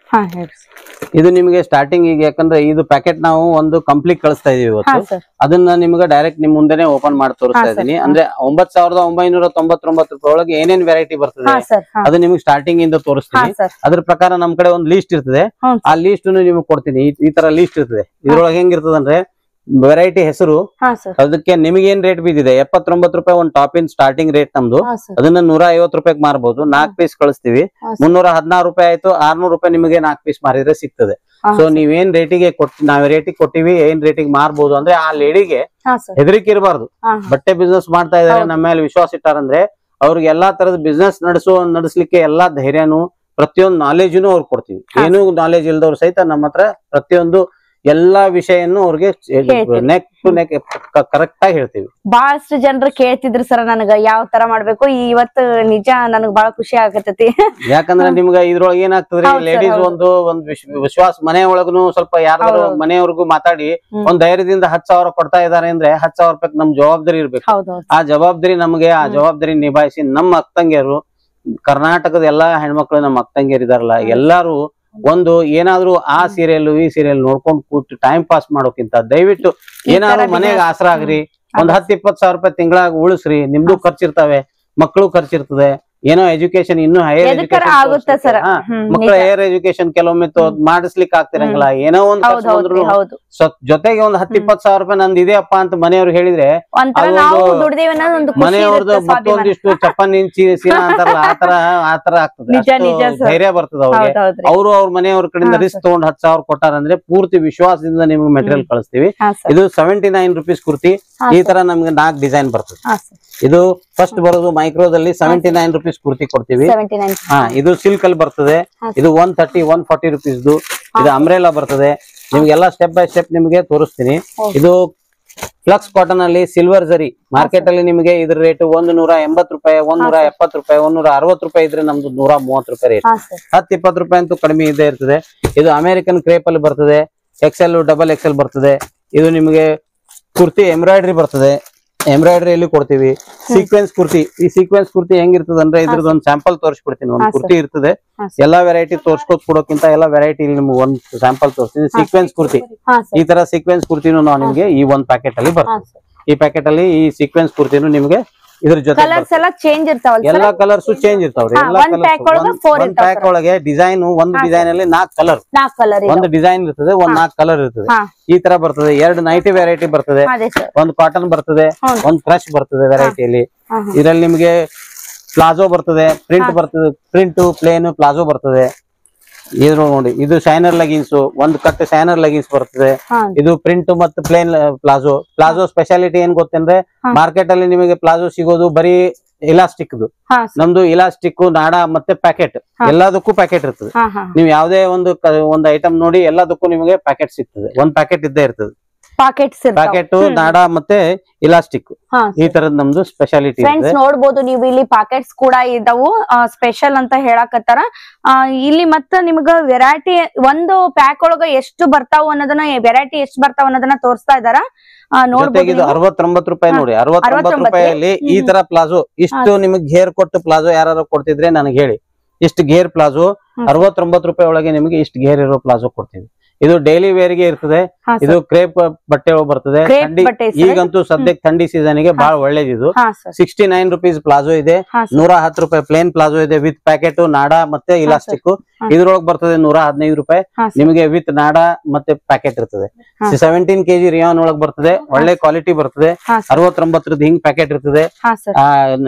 ಹಾ ಹೇಳ್ರಿ ಇದು ನಿಮಗೆ ಸ್ಟಾರ್ಟಿಂಗ್ ಈಗ ಯಾಕಂದ್ರೆ ಇದು ಪ್ಯಾಕೆಟ್ ನಾವು ಒಂದು ಕಂಪ್ಲೀಟ್ ಕಳಿಸ್ತಾ ಇದೀವಿ ಹಾ ಇವತ್ತು ಸರ್ ಅದನ್ನ ನಿಮ್ಗೆ ಡೈರೆಕ್ಟ್ ನಿಮ್ ಮುಂದೆನೆ ಓಪನ್ ಮಾಡಿ ತೋರಿಸ್ತಾ ಹಾ, sir. ಇದೀನಿ ಅಂದ್ರೆ ಒಂಬತ್ ಸಾವಿರದ ಒಂಬೈನೂರ ತೊಂಬತ್ತೊಂಬತ್ತು ರೂಪಾಯಿ ಒಳಗೆ ಏನೇನ್ ವೆರೈಟಿ ಬರ್ತದೆ ಹಾ ಸರ್ ಹಾ ಅದು ನಿಮ್ಗೆ ಸ್ಟಾರ್ಟಿಂಗ್ ಇಂದ ಹಾ ತೋರಿಸ್ತೀನಿ ಸರ್ ಅದ್ರ ಪ್ರಕಾರ ನಮ್ ಕಡೆ ಒಂದು ಲೀಸ್ಟ್ ಇರ್ತದೆ ಹ್ಮ್. ಆ ಲೀಸ್ಟ್ ನಿಮ್ಗೆ ಕೊಡ್ತೀನಿ ಈ- ಈ ತರ ಲೀಸ್ಟ್ ಇರ್ತದೆ ಇದ್ರೊಳಗೆ ಹೆಂಗಿರ್ತದೆ ಅಂದ್ರೆ ವೆರೈಟಿ ಹೆಸರು ಹಾ ಸರ್ ಅದಕ್ಕೆ ನಿಮಗೆ ಏನ್ ರೇಟ್ ಬಿದ್ದಿದೆ ಎಪ್ಪತ್ತೊಂಬತ್ತು ರೂಪಾಯಿ ಒಂದು ಟಾಪ್ ಇನ್ ಸ್ಟಾರ್ಟಿಂಗ್ ರೇಟ್ ನಮ್ದು ಹಾ ಸರ್ ಅದನ್ನ ನೂರ ಐವತ್ತು ರೂಪಾಯಿಗೆ ಮಾರ್ಬೋದು ನಾಲ್ಕು ಪೀಸ್ ಕಳಿಸ್ತೀವಿ ಹಾ, sir. ಮುನ್ನೂರ ಹದಿನಾರು ರೂಪಾಯಿ ಆಯ್ತು ಆರ್ನೂರು ರೂಪಾಯಿ ನಿಮಗೆ ನಾಲ್ಕು ಪೀಸ್ ಮಾರಿದ್ರೆ ಸಿಗ್ತದೆ ಹಾ, ಸೊ sir. ನೀವೇನ್ ರೇಟಿಗೆ ಕೊಟ್ ನಾವ್ ರೇಟಿಗೆ ಕೊಟ್ಟಿವಿ ಏನ್ ರೇಟಿಗೆ ಮಾರ್ಬೋದು ಅಂದ್ರೆ ಆ ಲೇಡಿಗೆ ಹಾ ಸರ್ ಹೆದರಿಕೆ ಇರಬಾರ್ದು ಹಾ ಬಟ್ಟೆ ಬಿಸ್ನೆಸ್ ಮಾಡ್ತಾ ಇದಾರೆ ಹೌದು. ನಮ್ಮ ಮೇಲೆ ವಿಶ್ವಾಸ ಇಟ್ಟಾರಂದ್ರೆ ಅವ್ರಿಗೆ ಎಲ್ಲಾ ತರದ ಬಿಸ್ನೆಸ್ ನಡೆಸುವ ನಡೆಸ್ಲಿಕ್ಕೆ ಎಲ್ಲಾ ಧೈರ್ಯನು ಪ್ರತಿಯೊಂದು ನಾಲೆಜ್ನು ಅವ್ರಿಗೆ ಕೊಡ್ತೀವಿ ಹಾ. ಏನೂ ನಾಲೆಜ್ ಇಲ್ದವ್ರು ಸಹಿತ ನಮ್ಮ ಹತ್ರ ಪ್ರತಿಯೊಂದು ಎಲ್ಲಾ ವಿಷಯನ್ನು ಅವ್ರಿಗೆ ಹೇಳ್ತೀವಿ. ನೆಕ್ ಟು ನೆಕ್ ಕರೆಕ್ಟ್ ಆಗಿ ಹೇಳ್ತೀವಿ ಬಹಳಷ್ಟು ಜನರು ಕೇಳ್ತಿದ್ರು ಸರ್ ನನಗ ಯಾವ ತರ ಮಾಡ್ಬೇಕು ಇವತ್ತು ನಿಜ ನನಗ್ ಬಹಳ ಖುಷಿ ಆಗತೈತಿ ಯಾಕಂದ್ರೆ ನಿಮ್ಗ ಇದ್ರೊಳಗೆ ಏನಾಗ್ತದ್ರಿ ಹೌದ್ sir, ಲೇಡೀಸ್ ಹೌದು. ಒಂದು ಒಂದ್ ವಿಶ್- ವಿಶ್ವಾಸ ಮನೆ ಒಳಗನು ಸ್ವಲ್ಪ ಯಾರಾದ್ರೂ ಹೌದು. ಮನೆಯವ್ರಿಗೂ ಮಾತಾಡಿ ಹ್ಮ್. ಒಂದ್ ಧೈರ್ಯದಿಂದ ಹತ್ ಸಾವಿರ ಕೊಡ್ತಾ ಇದಾರೆ ಅಂದ್ರೆ ಹತ್ ಸಾವಿರ ರೂಪಾಯಿ ನಮ್ ಜವಾಬ್ದಾರಿ ಇರ್ಬೇಕು ಹೌದೌದು ಆ ಜವಾಬ್ದಾರಿ ನಮಗೆ ಆ ಹ್ಮ್. ಜವಾಬ್ದಾರಿ ನಿಭಾಯಿಸಿ ನಮ್ಮ ಅಕ್ಕಂಗಿಯರು ಕರ್ನಾಟಕದ ಎಲ್ಲಾ ಹೆಣ್ಮಕ್ಳು ನಮ್ಮ ಅಕ್ಕಂಗಿಯರು ಇದಾರಲ್ಲ ಹ್ಮ್. ಎಲ್ಲಾರು ಒಂದು ಏನಾದ್ರೂ ಆ ಸೀರಿಯಲ್ ಈ ಸೀರಿಯಲ್ ನೋಡ್ಕೊಂಡ್ ಕೂತು ಟೈಮ್ ಪಾಸ್ ಮಾಡೋಕ್ಕಿಂತ ದಯವಿಟ್ಟು ಈ ಏನಾದ್ರು ತರ ಮನೆಗೆ business- ಆಸರ ಆಗ್ರಿ ಒಂದ್ ಅದೇ. ಹತ್ತ್ ಇಪ್ಪತ್ ಸಾವಿರ ರೂಪಾಯಿ ತಿಂಗಳಾಗ ಉಳಿಸ್ರಿ ನಿಮ್ದು ಖರ್ಚಿರ್ತಾವೆ ಮಕ್ಕಳು ಖರ್ಚಿರ್ತದೆ ಏನೋ ಎಜುಕೇಶನ್ ಇನ್ನೂ ಹೈಯರ್ ಎದಕ್ಕರ ಆಗುತ್ತೆ ಸರ್ ಹ್ಮ್ ಮಕ್ಕಳ ಹೈಯರ್ ಎಜುಕೇಶನ್ ಕೆಲವೊಮ್ಮೆ ತೋ- ಮಾಡಿಸ್ಲಿಕ್ಕೆ ಆಗ್ತಿರಂಗಿಲ್ಲ ಏನೋ ಒಂದ್ ಹೌದ್ ಖರ್ಚು ಹೌದ್ರಿ ಬಂದ್ರು ಹೌದು ಸ್ವತ್- ಜೊತೆಗೆ ಒಂದ್ ಹತ್ತ್ ಹ್ಮ್. ಇಪ್ಪತ್ ಸಾವಿರ ರೂಪಾಯಿ ನಂದು ಇದೆಯಪ್ಪ ಅಂತ ಮನೆಯವ್ರು ಹೇಳಿದ್ರೆ ಒಂಥರ ಅದು ನಾವು ಒಂದು ದುಡ್ದೇವಿ ಅನ್ನೋದು ಒಂದು ಖುಷಿ ಮನೆಯವ್ರದ್ದು ಇರುತ್ತೆ ಸ್ವಾಭಿಮಾನ. ಮತ್ತೊಂದಿಷ್ಟು ಚಪ್ಪನ್ ಇಂಚಿ ಸೀನಾ ಅಂತಾರಲ್ಲ ಆತರ ಆತರ ಆಗ್ತದೆ ನಿಜ, ಅಷ್ಟು ನಿಜ sir. ಧೈರ್ಯ ಬರ್ತದ ಅವ್ರಿಗೆ ಹೌದ್ ಹೌದ್ರಿ ಅವರು ಅವ್ರ ಮನೆಯವ್ರ ಕಡೆಯಿಂದ ಹಾ, ರಿಸ್ಕ್ sir. ತಗೊಂಡ್ ಹತ್ತು ಸಾವಿರ ಕೊಟ್ಟಾರಂದ್ರೆ ಪೂರ್ತಿ ವಿಶ್ವಾಸದಿಂದ ನಿಮ್ಗೆ ಮೆಟೀರಿಯಲ್ ಕಳಿಸ್ತೀವಿ ಹಾ ಸರ್ ಇದು ಸೆವೆಂಟಿ ನೈನ್ ರುಪೀಸ್ ಕುರ್ತಿ ಹಾ, ಈ sir. ತರ ನಮ್ಗೆ ನಾಲ್ಕು ಡಿಸೈನ್ ಬರ್ತದೆ ಹಾ ಸರ್ ಇದು ಫಸ್ಟ್ ಬರೋದು ಮೈಕ್ರೋದಲ್ಲಿ ಸೆವೆಂಟಿ ನೈನ್ ರುಪೀಸ್ ಕುರ್ತಿ ಕೊಡ್ತೀವಿ ಸೆವೆಂಟಿ ನೈನ್ ಹಾ ಇದು ಸಿಲ್ಕ್ ಅಲ್ಲಿ ಬರ್ತದೆ ಹಾ, ಇದು ಒನ್ ತರ್ಟಿ ಒನ್ ಫಾರ್ಟಿ ರುಪೀಸ್ದು ಇದು ಅಂಬ್ರೆಲಾ ಬರ್ತದೆ ನಿಮ್ಗೆಲ್ಲ ಸ್ಟೆಪ್ ಬೈ ಸ್ಟೆಪ್ ನಿಮಗೆ ತೋರಿಸ್ತೀನಿ Okay. ಇದು ಫ್ಲಕ್ಸ್ ಕಾಟನ್ ಅಲ್ಲಿ ಸಿಲ್ವರ್ ಜರಿ ಮಾರ್ಕೆಟ್ ಅಲ್ಲಿ ನಿಮಗೆ ಇದ್ರ ರೇಟ್ ಒಂದು ನೂರ ಎಂಬತ್ ರೂಪಾಯಿ ಒಂದ್ ನೂರ sir. ಎಪ್ಪತ್ ರೂಪಾಯಿ ಒಂದ್ ನೂರ ಅರವತ್ ರೂಪಾಯಿ ಇದ್ರೆ ನಮ್ದು ನೂರ ಮೂವತ್ ರೂಪಾಯಿ ರೇಟ್ ಹಾ ಸರ್ ಹತ್ತು ಇಪ್ಪತ್ತು ರೂಪಾಯಿ ಅಂತೂ ಕಡಿಮೆ ಇದ್ದೇ ಇರ್ತದೆ ಇದು ಅಮೆರಿಕನ್ ಕ್ರೇಪ್ ಅಲ್ಲಿ ಬರ್ತದೆ ಎಕ್ಸೆಲ್ ಡಬಲ್ ಎಕ್ಸೆಲ್ ಬರ್ತದೆ ಇದು ನಿಮಗೆ ಕುರ್ತಿ ಎಂಬ್ರಾಯ್ಡ್ರಿ ಬರ್ತದೆ ಎಂಬ್ರಾಯ್ಡ್ರಿಯಲ್ಲಿ ಕೊಡ್ತೀವಿ ಸೀಕ್ವೆನ್ಸ್ ಕುರ್ತಿ ಈ ಸೀಕ್ವೆನ್ಸ್ ಕುರ್ತಿ ಹೆಂಗಿರ್ತದೆ ಅಂದ್ರೆ ಇದ್ರದ್ದು ಒಂದು ಸ್ಯಾಂಪಲ್ ತೋರಿಸ್ಬಿಡ್ತೀನಿ ಒಂದು ಹಾ, sir. ಕುರ್ತಿ ಇರ್ತದೆ ಹಾ, sir. ಎಲ್ಲಾ ವೆರೈಟಿ ತೋರ್ಸ್ಕೊತ್ ಕೊಡೋಕ್ಕಿಂತ ಎಲ್ಲಾ ವೆರೈಟಿ ಇಲ್ಲಿ ನಿಮ್ಗೆ ಒಂದ್ ಸ್ಯಾಂಪಲ್ ತೋರಿಸ್ತೀನಿ ಸೀಕ್ವೆನ್ಸ್ ಕುರ್ತಿ ಹಾ ಈ ಸರ್ ತರ ಸೀಕ್ವೆನ್ಸ್ ಕುರ್ತಿನೂ ನಾವು ನಿಮ್ಗೆ ಈ ಒಂದ್ ಪ್ಯಾಕೆಟ್ ಅಲ್ಲಿ ಹಾ ಬರ್ತದೆ ಸರ್ ಈ ಪ್ಯಾಕೆಟ್ ಅಲ್ಲಿ ಈ ಸೀಕ್ವೆನ್ಸ್ ಕುರ್ತಿನೂ ನಿಮ್ಗೆ ಇದ್ರ ಜೊತೆ ಕಲರ್ಸ್ ಎಲ್ಲ ಚೇಂಜ್ ಇರ್ತಾವಲ್ಲ ಎಲ್ಲಾ ಸರ್ ಕಲರ್ಸ್ ಚೇಂಜ್ ಇರ್ತಾವ್ರಿ ಹಾ, ಎಲ್ಲಾ ಒಂದ್ pack ಒಳಗೆ four ಒಂದ್ ಇರ್ತಾವ್ ಪ್ಯಾಕ್ sir. ಒಳಗೆ ಡಿಸೈನ್ ಒಂದ್ ಹಾ, sir. ಡಿಸೈನ್ ಅಲ್ಲಿ ನಾಲ್ಕು ಕಲರ್ ನಾಲ್ಕು ಕಲರ್ ಒಂದು ಡಿಸೈನ್ ಇರ್ತದೆ ಒಂದ್ ಹಾ. ನಾಲ್ಕು ಕಲರ್ ಇರ್ತದೆ ಹಾ ಈ ತರ ಬರ್ತದೆ ಎರಡು ನೈಟಿ ವೆರೈಟಿ ಬರ್ತದೆ ಅದೇ ಸರ್ ಒಂದ್ ಕಾಟನ್ ಬರ್ತದೆ ಹೌದು. ಒಂದ್ ಕ್ರಶ್ ಬರ್ತದೆ ವೆರೈಟಿಯಲ್ಲಿ ಹಾ, ಹಾ. ಇದ್ರಲ್ಲಿ ನಿಮ್ಗೆ ಪ್ಲಾಜೋ ಬರ್ತದೆ ಪ್ರಿಂಟ್ ಬರ್ತದೆ ಪ್ರಿಂಟ್ ಪ್ಲೇನ್ ಪ್ಲಾಜೋ ಬರ್ತದೆ ಇದ್ರ ನೋಡಿ ಇದು ಶೈನರ್ ಲೆಗಿನ್ಸ್ ಒಂದ್ ಕಟ್ ಶೈನರ್ ಲೆಗಿನ್ಸ್ ಬರ್ತದೆ ಹಾ ಇದು ಪ್ರಿಂಟ್ ಮತ್ತು ಪ್ಲೇನ್ ಪ್ಲಾಜೋ ಪ್ಲಾಜೋ ಸ್ಪೆಷಾಲಿಟಿ ಏನ್ ಗೊತ್ತಂದ್ರೆ ಹಾ. ಮಾರ್ಕೆಟ್ ಅಲ್ಲಿ ನಿಮಗೆ ಪ್ಲಾಜೋ ಸಿಗೋದು ಬರೀ ಇಲಾಸ್ಟಿಕ್ ಹಾ ಸರ್ ನಮ್ದು ಇಲಾಸ್ಟಿಕ್ ನಾಡ ಮತ್ತೆ ಪ್ಯಾಕೆಟ್ ಹಾ. ಎಲ್ಲದಕ್ಕೂ ಪ್ಯಾಕೆಟ್ ಇರ್ತದೆ ಹಾ ಹಾ ನೀವು ಯಾವ್ದೇ ಒಂದು ಕ- ಒಂದು ಐಟಮ್ ನೋಡಿ ಎಲ್ಲದಕ್ಕೂ ನಿಮಗೆ ಪ್ಯಾಕೆಟ್ ಸಿಗ್ತದೆ ಒಂದ್ ಪ್ಯಾಕೆಟ್ ಇದ್ದೇ ಇರ್ತದೆ ಪಾಕೆಟ್ಸ್ ಪ್ಯಾಕೆಟ್ ನಾಡ ಮತ್ತೆ ಇಲಾಸ್ಟಿಕ್ ಹಾ ಈ ತರದ್ ನಮ್ದು ಸ್ಪೆಷಾಲಿಟಿ ಫ್ರೆಂಡ್ಸ್ ಇದೆ ನೋಡ್ಬೋದು ನೀವು ಇಲ್ಲಿ ಪಾಕೆಟ್ಸ್ ಕೂಡ ಇದಾವು ಸ್ಪೆಷಲ್ ಅಂತ ಹೇಳಕತ್ತಾರ ಆ, ಇಲ್ಲಿ ಮತ್ತ ನಿಮ್ಗ ವೆರೈಟಿ ಒಂದು ಪ್ಯಾಕ್ ಒಳಗ ಎಷ್ಟು ಬರ್ತಾವ ಅನ್ನೋದನ್ನ ವೆರೈಟಿ ಎಷ್ಟು ಬರ್ತಾವ ಅನ್ನೋದನ್ನ ತೋರಿಸ್ತಾ ಇದಾರ ಆ, ಜೊತೆಗೆ ನೋಡ್ಬೋದು ಇದು ನೀವು. ಅರವತ್ತೊಂಬತ್ತು ರೂಪಾಯಿ ಹಾ. ನೋಡಿ ಅರವತ್ತೊಂಬತ್ತು ಅರವತ್ತೊಂಬತ್ತು. ರೂಪಾಯಲ್ಲಿ ಈ ಹ್ಮ್. ತರ ಪ್ಲಾಜೋ ಇಷ್ಟು ನಿಮಗೆ ಗೇರ್ ಕೊಟ್ಟು ಪ್ಲಾಜೋ ಯಾರು ಕೊಡ್ತಿದ್ರೆ ನನಗೆ ಹೇಳಿ ಇಷ್ಟು ಗೇರ್ ಪ್ಲಾಜೋ ಹ್ಮ್. ಅರವತ್ತೊಂಬತ್ತು ರೂಪಾಯಿ ಒಳಗೆ ನಿಮಗೆ ಇಷ್ಟು ಗೇರ್ ಇರೋ ಪ್ಲಾಜೋ ಕೊಡ್ತೀವಿ ಇದು ಡೈಲಿ ವೇರ್ ಗೆ ಇರ್ತದೆ ಹಾ ಸರ್. ಇದು ಕ್ರೇಪ್ ಬಟ್ಟೆ ಬರ್ತದೆ Crepe ಥಂಡಿ ಬಟ್ಟೆ sir. ಈಗಂತೂ ಸದ್ಯಕ್ಕೆ ಥಂಡಿ ಸೀಸನ್ ಗೆ ಬಹಳ ಒಳ್ಳೇದಿದು ಹಾ sir sixty nine rupees palazzo ಇದೆ ಹಾ ಸರ್ ನೂರ ಹತ್ತು ರೂಪಾಯಿ ಪ್ಲೇನ್ ಪ್ಲಾಜೋ ಇದೆ ವಿತ್ ಪ್ಯಾಕೆಟ್ ನಾಡ ಮತ್ತೆ ಇಲಾಸ್ಟಿಕ್ ಹಾ. ಇದ್ರೊಳಗೆ ಬರ್ತದೆ ನೂರ ಹದಿನೈದು ರೂಪಾಯಿ ಹಾ ಸರ್. ನಿಮಗೆ ವಿತ್ ನಾಡ ಮತ್ತೆ ಪ್ಯಾಕೆಟ್ ಇರ್ತದೆ ಹಾ. ಸೆವೆಂಟೀನ್ ಕೆಜಿ ರಿಯಾನ್ ಒಳಗ್ ಬರ್ತದೆ ಒಳ್ಳೆ ಕ್ವಾಲಿಟಿ ಬರ್ತದೆ ಹಾ ಸರ್. ಅರವತ್ತೊಂಬತ್ತರದ್ದು ಹಿಂಗ್ ಪ್ಯಾಕೆಟ್ ಇರ್ತದೆ ಹಾ ಸರ್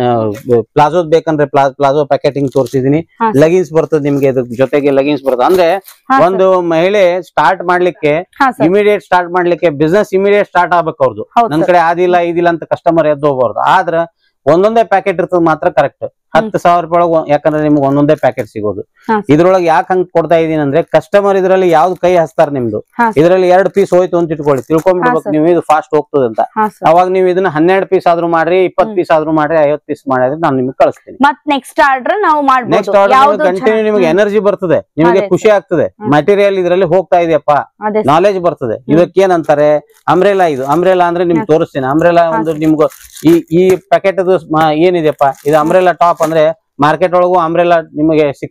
ಪ್ಲಾಜೋ ಬೇಕಂದ್ರೆ ಪ್ಲಾಜೋ ಪ್ಯಾಕೆಟ್ ಹಿಂಗ್ ತೋರಿಸಿದೀನಿ ಹಾ. ಲಗಿನ್ಸ್ ಬರ್ತದೆ ನಿಮ್ಗೆ ಇದ್ರ ಜೊತೆಗೆ ಲಗಿನ್ಸ್ ಬರ್ತದೆ ಅಂದ್ರೆ ಹಾ ಸರ್. ಒಂದು ಮಹಿಳೆ ಸ್ಟಾರ್ಟ್ ಮಾಡ್ಲಿಕ್ಕೆ ಹಾ ಸರ್ ಇಮಿಡಿಯೇಟ್ ಸ್ಟಾರ್ಟ್ ಮಾಡ್ಲಿಕ್ಕೆ ಬಿಸ್ನೆಸ್ ಇಮಿಡಿಯೇಟ್ ಸ್ಟಾರ್ಟ್ ಆಗ್ಬೇಕು ಅವ್ರದ್ದು ಹೌದು ನನ್ ಸರ್. ಕಡೆ ಆದಿಲ್ಲ ಇದಿಲ್ಲ ಅಂತ ಕಸ್ಟಮರ್ ಎದ್ದು ಹೋಗ್ಬಾರ್ದು ಆದ್ರ ಒಂದೊಂದೇ ಪ್ಯಾಕೆಟ್ ಇರ್ತದ ಮಾತ್ರ ಕರೆಕ್ಟ್ ಹತ್ತು ಸಾವಿರ ರೂಪಾಯಿ ಒಳಗೆ ಯಾಕಂದ್ರೆ ನಿಮ್ಗೆ ಒಂದೊಂದೇ ಪ್ಯಾಕೆಟ್ ಸಿಗೋದು ಹಾ. ಇದ್ರೊಳಗೆ ಯಾಕೆ ಹಂಗ್ ಕೊಡ್ತಾ ಇದೀನಿ ಅಂದ್ರೆ ಕಸ್ಟಮರ್ ಇದ್ರಲ್ಲಿ ಯಾವ್ದು ಕೈ ಹಚ್ತಾರ ನಿಮ್ದು ಹಾ. ಇದ್ರಲ್ಲಿ ಎರಡ್ ಪೀಸ್ ಹೋಯ್ತು ಅಂತ ಇಟ್ಕೊಳ್ಳಿ ಹಾ, ತಿಳ್ಕೊಂಡ್ಬಿಡ್ಬೇಕು sir. ನೀವು ಇದು ಫಾಸ್ಟ್ ಹೋಗ್ತದೆ ಅಂತ ಹಾ ಸರ್ ಅವಾಗ ನೀವು ಇದನ್ನ ಹನ್ನೆರಡು ಪೀಸ್ ಆದ್ರೂ ಮಾಡ್ರಿ ಇಪ್ಪತ್ ಹ್ಮ್. ಪೀಸ್ ಆದ್ರೂ ಮಾಡ್ರಿ ಐವತ್ ಪೀಸ್ ಮಾಡಿದ್ರೆ ನಾನು ನಿಮ್ಗೆ ಕಳಿಸ್ತೀನಿ ಮತ್ ನೆಕ್ಸ್ಟ್ ಆರ್ಡರ್ ನಾವು ನೆಕ್ಸ್ಟ್ ಮಾಡ್ಬೋದು ಆರ್ಡರ್ ಯಾವ್ದು ಕಂಟಿನ್ಯೂ ನಿಮ್ಗೆ ಚೆನ್ನಾಗ್- ಎನರ್ಜಿ ಬರ್ತದೆ ನಿಮಗೆ ಅದೇ ಖುಷಿ ಆಗ್ತದೆ ಹ್ಮ್. ಮಟೀರಿಯಲ್ ಇದ್ರಲ್ಲಿ ಹೋಗ್ತಾ ಇದೆಯಪ್ಪ ಅದೇ sir. ನಾಲೆಜ್ ಬರ್ತದೆ ಇದಕ್ಕೆ ಏನಂತಾರೆ ಅಂಬ್ರೆಲಾ ಇದು ಅಂಬ್ರೆಲಾ ಅಂದ್ರೆ ನಿಮ್ಗೆ ಹಾ. ತೋರಿಸ್ತೀನಿ ಅಂಬ್ರೆಲಾ ಹಾ, ಒಂದು ನಿಮ್ಗೆ ಈ ಈ ಪ್ಯಾಕೆಟ್ ಏನಿದೆಯಪ್ಪ ಇದು ಅಂಬ್ರೆಲಾ ಟಾಪ್ ಅಂದ್ರೆ ಮಾರ್ಕೆಟ್ ಒಳಗೂ ಅಂಬ್ರೆಲಾ ನಿಮಗೆ ಸಿಗ್ತದೆ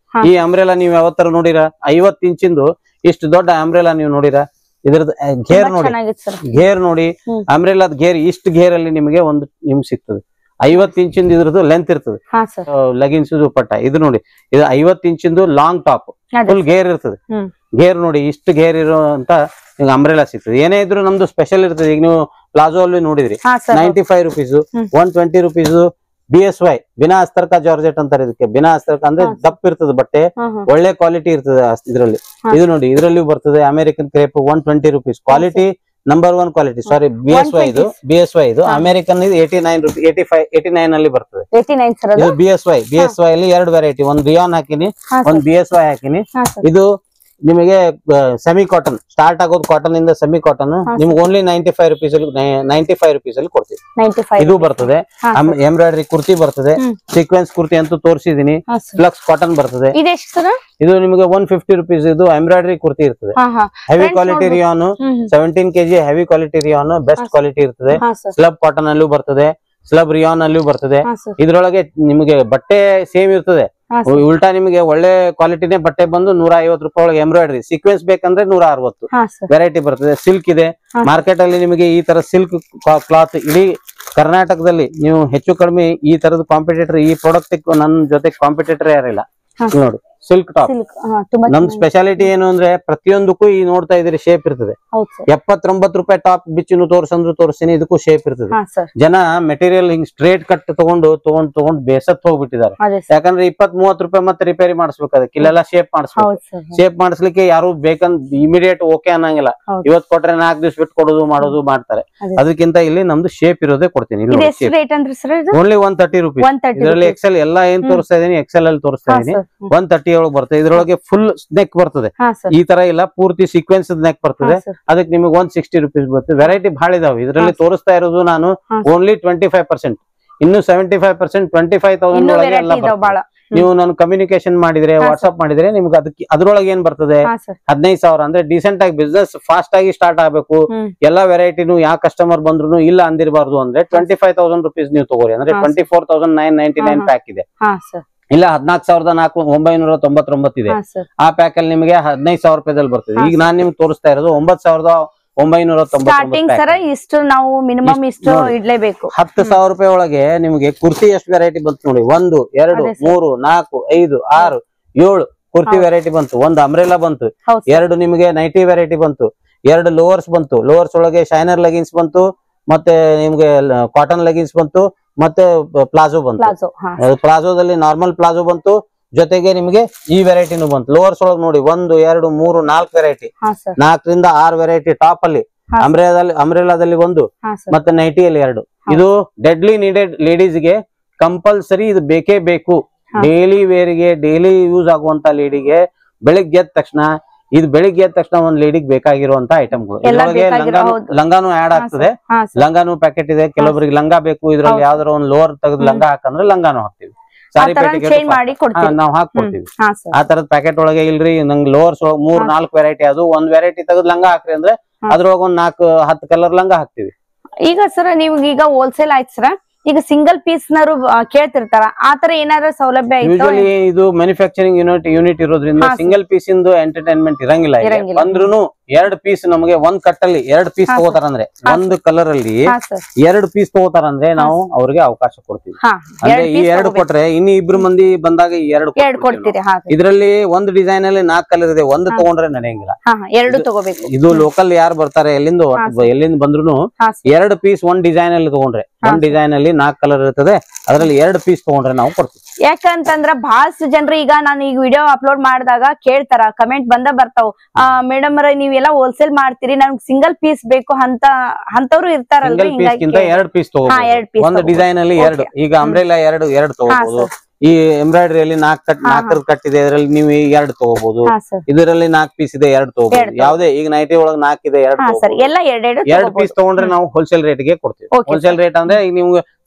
ಹಾ. ಈ ಅಂಬ್ರೆಲಾ ನೀವು ಯಾವತ್ತರ ನೋಡಿರ ಐವತ್ ಇಂಚಿಂದು ಇಷ್ಟು ದೊಡ್ಡ ಅಂಬ್ರೆಲಾ ನೀವು ನೋಡಿರ ಇದ್ರದ್ದು ಗೇರ್ ತುಂಬಾ ನೋಡಿ ಚೆನ್ನಾಗಿತ್ತು ಸರ್ ಗೇರ್ ನೋಡಿ ಹ್ಮ್. ಅಂಬ್ರೆಲಾದ ಗೇರ್ ಇಷ್ಟು ಗೇರ್ ಅಲ್ಲಿ ನಿಮಗೆ ಒಂದು ನಿಮ್ಗೆ ಸಿಗ್ತದೆ ಐವತ್ ಇಂಚಿಂದ ಇದ್ರದ್ದು ಲೆಂತ್ ಇರ್ತದೆ ಹಾ ಸರ್ ಲಗಿನ್ಸ್ ದುಪ್ಪಟ್ಟ ಇದು ನೋಡಿ ಇದು ಐವತ್ ಇಂಚಿಂದು ಲಾಂಗ್ ಟಾಪ್ ಅದೇ ಫುಲ್ ಗೇರ್ ಇರ್ತದೆ ಹ್ಮ್. ಗೇರ್ ನೋಡಿ ಇಷ್ಟು ಗೇರ್ ಇರೋ ಅಂತ ಅಂಬ್ರೆಲಾ ಸಿಗ್ತದೆ ಏನೇ ಇದ್ರು ನಮ್ದು ಸ್ಪೆಷಲ್ ಇರ್ತದೆ ಈಗ ನೀವು ಪ್ಲಾಜೋ ಅಲ್ಲಿ ನೋಡಿದ್ರಿ ಹಾ ಸರ್ ನೈಂಟಿ ಫೈವ್ ರುಪೀಸ್ ಹ್ಮ್. One twenty rupees B S Y ಬಿನಾ ಅಸ್ತರ್ಕ ಜಾರ್ಜೆಟ್ ಅಂತಾರೆ ಇದಕ್ಕೆ ಬಿನಾ ಅಸ್ತರ್ಕ ಅಂದ್ರೆ ಹಾ. ದಪ್ಪ ಇರ್ತದೆ ಬಟ್ಟೆ ಹಾ ಹಾ ಒಳ್ಳೆ ಕ್ವಾಲಿಟಿ ಇರ್ತದೆ ಅಸ್- ಇದ್ರಲ್ಲಿ ಹಾ. ಇದು ನೋಡಿ ಇದ್ರಲ್ಲಿಯೂ ಬರ್ತದೆ American crepe one twenty rupees quality number one quality sorry B S Y ಇದು 120. ಬಿ ಎಸ್ ವೈ ಇದು ಹಾ. ಅಮೆರಿಕನ್ ಇದು eighty nine rupees eighty five eighty nine ಅಲ್ಲಿ ಬರ್ತದೆ ಏಯ್ಟಿ ನೈನ್ ಸರ್ ಅದು ಇದು B S Y B S Y ಅಲ್ಲಿ ಎರಡು ವೆರೈಟಿ ಒಂದು ರಿಯಾನ್ ಹಾಕಿನಿ ಹಾ ಒಂದು ಸರ್ ಬಿ ಎಸ್ ವೈ ಹಾಕಿನಿ ಹಾ ಸರ್ ಇದು ನಿಮಗೆ ಸೆಮಿ ಕಾಟನ್ ಸ್ಟಾರ್ಟ್ ಆಗೋದು ಕಾಟನ್ ಇಂದ ಸೆಮಿ ಕಾಟನ್ ಹಾ, ನಿಮ್ಗೆ ಓನ್ಲಿ ನೈಂಟಿ ಫೈವ್ ರುಪೀಸ್ ಅಲ್ಲಿ ನೈಂಟಿ ಫೈವ್ ರುಪೀಸ್ ಅಲ್ಲಿ ಕೊಡ್ತೀವಿ ನೈಂಟಿ ಫೈವ್ ಇದು ಬರ್ತದೆ ಹಾ ಎಂಬ್ರಾಯ್ಡರಿ ಕುರ್ತಿ ಬರ್ತದೆ ಹ್ಮ್. ಸೀಕ್ವೆನ್ಸ್ ಕುರ್ತಿ ಅಂತೂ ತೋರಿಸಿದೀನಿ ಹಾ ಸರ್ ಫ್ಲಕ್ಸ್ ಕಾಟನ್ ಬರ್ತದೆ ಇದೆಷ್ಟು ಸರ್ ಇದು ನಿಮಗೆ ಒನ್ ಫಿಫ್ಟಿ ರುಪೀಸ್ ಇದು ಎಂಬ್ರಾಯ್ಡರಿ ಕುರ್ತಿ ಇರ್ತದೆ ಹಾ ಹಾ ಹೆವಿ Friends ಕ್ವಾಲಿಟಿ ನೋಡ್ಬೋದು. ರಿಯಾನ್ ಹ್ಮ್ ಹ್ಮ್. Seventeen KG heavy quality rayon best ಹಾ. ಕ್ವಾಲಿಟಿ ಇರ್ತದೆ ಹಾ ಸರ್ ಸ್ಲಬ್ ಕಾಟನ್ ಅಲ್ಲೂ ಬರ್ತದೆ ಸ್ಲಬ್ ರಿಯಾನ್ ಅಲ್ಲೂ ಬರ್ತದೆ ಹಾ ಸರ್ ಇದ್ರೊಳಗೆ ನಿಮಗೆ ಬಟ್ಟೆ ಸೇಮ್ ಇರ್ತದೆ ಹಾ ಸರ್ ಉಲ್ಟಾ ನಿಮಗೆ ಒಳ್ಳೆ ಕ್ವಾಲಿಟಿನೇ ಬಟ್ಟೆ ಬಂದು ನೂರ ಐವತ್ತು ರೂಪಾಯಿ ಒಳಗೆ ಎಂಬ್ರಾಯ್ಡರಿ ಸೀಕ್ವೆನ್ಸ್ ಬೇಕಂದ್ರೆ ನೂರ ಅರವತ್ತು ಹಾ ಸರ್ ವೆರೈಟಿ ಬರ್ತದೆ ಸಿಲ್ಕ್ ಇದೆ ಹಾ. ಮಾರ್ಕೆಟ್ ಅಲ್ಲಿ ನಿಮಗೆ ಈ ತರ ಸಿಲ್ಕ್ ಕ್ಲಾತ್ ಇಡೀ ಕರ್ನಾಟಕದಲ್ಲಿ ನೀವು ಹೆಚ್ಚು ಕಡಿಮೆ ಈ ತರದ ಕಾಂಪಿಟೇಟರ್ ಈ ಪ್ರಾಡಕ್ಟ್ ನನ್ನ ಜೊತೆ ಕಾಂಪಿಟೇಟರ್ ಯಾರಿಲ್ಲ ಹಾ. ಇದು ನೋಡಿ ಸಿಲ್ಕ್ ಟಾಪ್ ಸಿಲ್ಕ್ ಹಾ ತುಂಬಾ ನಮ್ ಚೆನ್ನಾಗಿದೆ. ಸ್ಪೆಷಾಲಿಟಿ ಏನು ಅಂದ್ರೆ ಪ್ರತಿಯೊಂದಕ್ಕೂ ಈ ನೋಡ್ತಾ ಇದ್ರಿ ಶೇಪ್ ಇರ್ತದೆ ಹೌದು ಸರ್ ಎಪ್ಪತ್ತೊಂಬತ್ತು ರೂಪಾಯಿ ಟಾಪ್ ಬಿಚ್ಚಿನು ತೋರ್ಸಂದ್ರು ತೋರಿಸ್ತೀನಿ ಇದಕ್ಕೂ ಶೇಪ್ ಇರ್ತದೆ ಹಾ ಸರ್ ಜನ ಮೆಟೀರಿಯಲ್ ಹಿಂಗ್ ಸ್ಟ್ರೇಟ್ ಕಟ್ ತಗೊಂಡು ತಗೊಂಡ್ ತಗೊಂಡ್ ಬೇಸತ್ ಹೋಗ್ಬಿಟ್ಟಿದ್ದಾರೆ ಅದೇ ಸರ್ ಯಾಕಂದ್ರೆ ಇಪ್ಪತ್ ಮೂವತ್ ರೂಪಾಯಿ ಮತ್ತೆ ರಿಪೇರಿ ಮಾಡಿಸ್ಬೇಕು ಅದಕ್ಕೆ ಇಲ್ಲೆಲ್ಲ ಶೇಪ್ ಮಾಡಿಸ್ಬೇಕು ಹೌದು ಸರ್ ಶೇಪ್ ಮಾಡಿಸ್ಲಿಕ್ಕೆ ಯಾರು ಬೇಕಂದ್ ಇಮಿಡಿಯೇಟ್ ಓಕೆ ಅನ್ನಂಗಿಲ್ಲ ಹೌದು. ಇವತ್ ಕೊಟ್ರೆ ನಾಲ್ಕು ದಿವಸ ಬಿಟ್ಟು ಕೊಡೋದು ಮಾಡೋದು ಮಾಡ್ತಾರೆ ಅದೇ. ಅದಕ್ಕಿಂತ ಇಲ್ಲಿ ನಮ್ದು ಶೇಪ್ ಇರೋದೇ ಕೊಡ್ತೀನಿ ಇದು ಎಷ್ಟು ರೇಟ್ ಅಂದ್ರೆ ಸರ್ ಇದು only one thirty rupees one thirty ಇದರಲ್ಲಿ ಎಕ್ಸೆಲ್ ಎಲ್ಲಾ ಏನ್ ಹ್ಮ್. ತೋರಿಸ್ತಾ ಇದೀನಿ ಎಕ್ಸೆಲ್ ಅಲ್ಲಿ ತೋರಿಸ್ತಾ ಹಾ ಇದೀನಿ ಸರ್ ಒನ್ ತರ್ಟಿ ಒಳಗೆ ಬರ್ತದೆ ಇದ್ರೊಳಗೆ ಫುಲ್ ನೆಕ್ ಬರ್ತದೆ ಹಾ ಸರ್ ಈ ತರ ಇಲ್ಲ ಪೂರ್ತಿ ಸೀಕ್ವೆನ್ಸ್ ನೆಕ್ ಬರ್ತದೆ ಹಾ ಸರ್ ಅದಕ್ಕೆ ನಿಮಗೆ ಒನ್ ಸಿಕ್ಸ್ಟಿ ರುಪೀಸ್ ಬರ್ತದೆ ವೆರೈಟಿ ಬಹಳ ಇದಾವೆ ಇದರಲ್ಲಿ ಹಾ. ತೋರಿಸ್ತಾ ಇರೋದು ನಾನು ಹಾ. ಓನ್ಲಿ ಟ್ವೆಂಟಿ ಫೈವ್ ಪರ್ಸೆಂಟ್ ಇನ್ನು seventy five percent twenty five thousand ಇನ್ನೂ ಒಳಗೆ ವೆರೈಟಿ ಎಲ್ಲ ಇದಾವ ಬಾಳ ಬರ್ತದೆ. ನೀವು ನಾನು ಕಮ್ಯುನಿಕೇಶನ್ ಮಾಡಿದ್ರೆ ಹಾ, ವಾಟ್ಸ್ಆಪ್ ಮಾಡಿದ್ರೆ ನಿಮ್ಗೆ ಅದಕ್ಕೆ ಅದ್ರೊಳಗೆ ಏನ್ ಬರ್ತದೆ ಹಾ ಸರ್ ಹದಿನೈದು ಸಾವಿರ ಅಂದ್ರೆ ಡಿಸೆಂಟ್ ಆಗಿ ಬಿಸ್ನೆಸ್ ಫಾಸ್ಟ್ ಆಗಿ ಸ್ಟಾರ್ಟ್ ಆಗ್ಬೇಕು ಹ್ಮ್ ಎಲ್ಲಾ ವೆರೈಟಿನು ಯಾವ ಕಸ್ಟಮರ್ ಬಂದ್ರು ಇಲ್ಲ ಅಂದಿರಬಾರ್ದು ಅಂದ್ರೆ ಟ್ವೆಂಟಿ ಫೈವ್ ತೌಸಂಡ್ ರುಪೀಸ್ ನೀವು ತಗೋರಿ ಅಂದ್ರೆ ಹಾ, twenty four thousand nine ninety nine ಹಾ, ಪ್ಯಾಕ್ ಇದೆ ಹಾ ಸರ್ ಇಲ್ಲ ಹದಿನಾಲ್ಕು ಸಾವಿರದ ನಾಲ್ಕು ಒಂಬೈನೂರ ತೊಂಬತ್ತೊಂಬತ್ತು ಇದೆ ಹಾ ಸರ್ ಆ ಪ್ಯಾಕ್ ಅಲ್ಲಿ ನಿಮಗೆ ಹದಿನೈದು ಸಾವಿರ ರೂಪಾಯಿದಲ್ಲಿ ಬರ್ತದೆ ಹಾ, ಈಗ ನಾನ್ ನಿಮ್ಗೆ ತೋರಿಸ್ತಾ ಇರೋದು ಒಂಬತ್ ಸಾವಿರದ ಒಂಬೈನೂರ ಸ್ಟಾರ್ಟಿಂಗ್ ಸರ ತೊಂಬತ್ತೊಂಬತ್ತು ಇಷ್ಟು ನಾವು ಮಿನಿಮಮ್ ಇಷ್ಟು ಇಷ್ಟು ನೋಡಿ. ಇಡ್ಲೇಬೇಕು ಹತ್ತು ಸಾವಿರ ರೂಪಾಯಿ ಒಳಗೆ ನಿಮಗೆ ಕುರ್ತಿ ಎಷ್ಟು ವೆರೈಟಿ ಬಂತು ನೋಡಿ ಒಂದು ಎರಡು ಅದೇ sir. ಮೂರು ನಾಲ್ಕು ಐದು ಆರು ಏಳು ಕುರ್ತಿ ಹೌದು. ವೆರೈಟಿ ಬಂತು ಒಂದು ಅಂಬ್ರೆಲಾ ಬಂತು ಹೌದು sir. ಎರಡು ನಿಮಗೆ ನೈಟಿ ವೆರೈಟಿ ಬಂತು ಎರಡು ಲೋವರ್ಸ್ ಬಂತು ಲೋವರ್ಸ್ ಒಳಗೆ ಶೈನರ್ ಲೆಗಿನ್ಸ್ ಬಂತು ಮತ್ತೆ ನಿಮ್ಗೆ ಕಾಟನ್ ಲೆಗಿನ್ಸ್ ಬಂತು ಮತ್ತೆ ಪ್ಲಾಜೋ ಬಂತು ಪ್ಲಾಜೋ ಹಾ ಪ್ಲಾಜೋದಲ್ಲಿ ನಾರ್ಮಲ್ ಪ್ಲಾಜೋ ಬಂತು ಜೊತೆಗೆ ನಿಮಗೆ ಈ ವೆರೈಟಿನೂ ಬಂತು ಲೋವರ್ಸ್ ಒಳಗೆ ನೋಡಿ ಒಂದು ಎರಡು ಮೂರು ನಾಲ್ಕು ವೆರೈಟಿ ಹಾ ಸರ್ ನಾಲ್ಕರಿಂದ ಆರು ವೆರೈಟಿ ಟಾಪ್ ಅಲ್ಲಿ ಹಾ. ಅಂಬ್ರೆಲಾದಲ್ಲಿ ಅಂಬ್ರೆಲಾದಲ್ಲಿ ಒಂದು ಹಾ ಸರ್ ಮತ್ತೆ ನೈಟಿಯಲ್ಲಿ ಎರಡು ಹಾ. ಇದು ಡೆಡ್ಲಿ ನೀಡೆಡ್ ಲೇಡೀಸ್ಗೆ ಕಂಪಲ್ಸರಿ ಇದು ಬೇಕೇ ಬೇಕು ಹಾ. ಡೈಲಿ ವೇರ್ಗೆ ಡೈಲಿ ಯೂಸ್ ಆಗುವಂತ ಲೇಡಿಗೆ ಬೆಳಿಗ್ಗೆ ಎದ್ದ ತಕ್ಷಣ ಇದು ಬೆಳಿಗ್ಗೆ ಎದ್ದ ತಕ್ಷಣ ಒಂದ್ ಲೇಡಿಗೆ ಬೇಕಾಗಿರುವಂತ ಐಟಮ್ಗಳು ಎಲ್ಲ ಇದ್ರೊಳಗೆ ಬೇಕಾಗಿರೋ- ಲಂಗಾನು ಹೌದು. ಲಂಗಾನು ಆಡ್ ಹಾ ಆಗ್ತದೆ ಹಾ ಸರ್ ಲಂಗಾನು ಪ್ಯಾಕೆಟ್ ಇದೆ ಕೆಲವೊಬ್ಬರಿಗೆ ಲಂಗ ಬೇಕು ಇದ್ರಲ್ಲಿ ಹೌದು. ಯಾವ್ದಾರ ಒಂದ್ ಲೋವರ್ ತೆಗೆದು ಹ್ಮ್. ಲಂಗ ಹಾಕಂದ್ರೆ ಲಂಗಾನು ಹಾಕ್ತಿವಿ ಆ ಸಾರಿ ತರ ಪೇಟೆಗೆ ಚೇಂಜ್ ಮಾಡಿ ಕೊಡ್ತೀವಿ ನಾವು ಹಾಕೊಡ್ತೀವಿ ಹಾ ಸರ್ ಆ ತರದ್ ಪ್ಯಾಕೆಟ್ ಒಳಗೆ ಇಲ್ರಿ ನಂಗೆ ಲೋವರ್ಸ್ ಒಳಗೆ ಮೂರ್ ಹಾ. ನಾಲ್ಕು ವೆರೈಟಿ ಅದು ಒಂದ್ ವೆರೈಟಿ ತೆಗೆದು ಲಂಗ ಹಾಕ್ರಿ ಅಂದ್ರೆ ಹಾ. ಅದ್ರೊಳಗ ಒಂದ್ ನಾಲ್ಕು ಹತ್ತು ಕಲರ್ ಲಂಗ ಹಾಕ್ತಿವಿ ಈಗ ಸರ್ ನೀವು ಈಗ ಹೋಲ್ಸೇಲ್ ಆಯ್ತು ಸರ್ ಈಗ ಸಿಂಗಲ್ ಪೀಸ್ ನವರು ಕೇಳ್ತಿರ್ತಾರ ಆ ತರ ಏನಾರ ಸೌಲಭ್ಯ ಐತೋ ಯೂಶಲಿ ಇದು ಮ್ಯಾನುಫ್ಯಾಕ್ಚರಿಂಗ್ ಯೂನಿಟ್ ಯೂನಿಟ್ ಇರೋದ್ರಿಂದ ಹಾ, sir. ಸಿಂಗಲ್ ಪೀಸ್ ಇಂದು ಎಂಟರ್ಟೈನ್ಮೆಂಟ್ ಇರಂಗಿಲ್ಲ ಇಲ್ಲಿ. ಇರಂಗಿಲ್ಲ. ಬಂದ್ರೂನು ಎರಡ್ ಪೀಸ್ ನಮಗೆ ಒಂದ್ ಕಟ್ಟಲ್ಲಿ ಎರಡ್ ಪೀಸ್ ಹಾ, sir. ತಗೋತಾರಂದ್ರೆ ಹಾ, ಒಂದು ಕಲರ್ ಅಲ್ಲಿ ಹಾ ಸರ್ ಎರಡು ಪೀಸ್ ತಗೋತಾರಂದ್ರೆ ನಾವು ಅವ್ರಿಗೆ ಅವಕಾಶ ಕೊಡ್ತೀವಿ ಹಾ ಅಂದ್ರೆ ಎರಡ್ ಈ piece ಎರಡು ತಗೋಬೇಕು. ಕೊಟ್ರೆ ಇನ್ನು ಇಬ್ರು ಮಂದಿ ಬಂದಾಗ ಈ ಎರಡು ಎರಡ್ ಕೊಡ್ತೀರಿ ಹಾ ಸರ್. ಇದರಲ್ಲಿ ಒಂದು ಡಿಸೈನ್ ಅಲ್ಲಿ ನಾಲ್ಕು ಕಲರ್ ಇದೆ ಒಂದು ಹಾ. ತಗೊಂಡ್ರೆ ನಡೆಯಂಗಿಲ್ಲ ಹಾ ಹಾ, ಎರಡು ತಗೋಬೇಕು ಇದು ಲೋಕಲ್ ಯಾರು ಬರ್ತಾರೆ ಎಲ್ಲಿಂದ ಹಾ, ಎಲ್ಲಿಂದ ಬಂದ್ರು ಹಾ ಸರ್. ಎರಡು ಪೀಸ್ ಒಂದ್ ಡಿಸೈನ್ ಅಲ್ಲಿ ತಗೊಂಡ್ರೆ ಹಾ, ಒಂದ್ sir. ಡಿಸೈನ್ ಅಲ್ಲಿ ನಾಲ್ಕು ಕಲರ್ ಇರ್ತದೆ ಅದ್ರಲ್ಲಿ ಎರಡು ಪೀಸ್ ತಗೊಂಡ್ರೆ ನಾವು ಕೊಡ್ತೀವಿ ಯಾಕಂತಂದ್ರ ಬಹಳಷ್ಟು ಜನರು ಈಗ ನಾನು ಈಗ ವಿಡಿಯೋ ಅಪ್ಲೋಡ್ ಮಾಡಿದಾಗ ಕೇಳ್ತಾರ ಕಮೆಂಟ್ ಬಂದ ಬರ್ತಾವ ಮೇಡಮ್ ನೀವೆಲ್ಲ ಹೋಲ್ಸೇಲ್ ಮಾಡ್ತೀರಿ ನನ್ಗೆ ಸಿಂಗಲ್ ಪೀಸ್ ಬೇಕು ಅಂತ ಅಂತವ್ರು ಇರ್ತಾರಲ್ರಿ ಸಿಂಗಲ್ ಪೀಸ್ ಹಿಂಗಾಗಿ ಗಿಂತ ಕೇಳ್ದೆ. ಎರಡು ಪೀಸ್ ಹಾ, ಎರಡ್ piece ಒಂದು ತಗೋಬೋದು. ಡಿಸೈನ್ ಅಲ್ಲಿ Okay. ಎರಡು ಈಗ ಅಂಬ್ರೆಲಾ ಎರಡು ಎರಡು ತಗೋಬಹುದು sir. ಈ ಎಂಬ್ರಾಯ್ಡರಿಯಲ್ಲಿ ನಾಲ್ಕು ಕಟ್ ಹಾ, ನಾಲ್ಕರ ಕಟ್ ಇದೆ ಇದರಲ್ಲಿ ನೀವು ಎರಡು ತಗೋಬಹುದು ಹಾ ಸರ್ ಇದರಲ್ಲಿ ನಾಲ್ಕು ಪೀಸ್ ಇದೆ ಎರಡು ಎರಡ್ ತಗೋಬಹುದು ತಗೋಬೋದು. ಯಾವ್ದೇ ಈಗ ನೈಟಿ ಒಳಗ್ ನಾಲ್ಕು ಇದೆ ಎರಡು ಹಾ ಸರ್ ತಗೋಬಹುದು ಎಲ್ಲ ಎರಡೆರಡು ಎರಡು ಪೀಸ್ ತಗೊಂಡ್ರೆ ನಾವು ಹೋಲ್ಸೇಲ್ ರೇಟ್ ಗೆ ಕೊಡ್ತೀವಿ Okay, ಹೋಲ್ಸೇಲ್ ರೇಟ್ ಅಂದ್ರೆ ಈಗ ನಿಮ್ಗೆ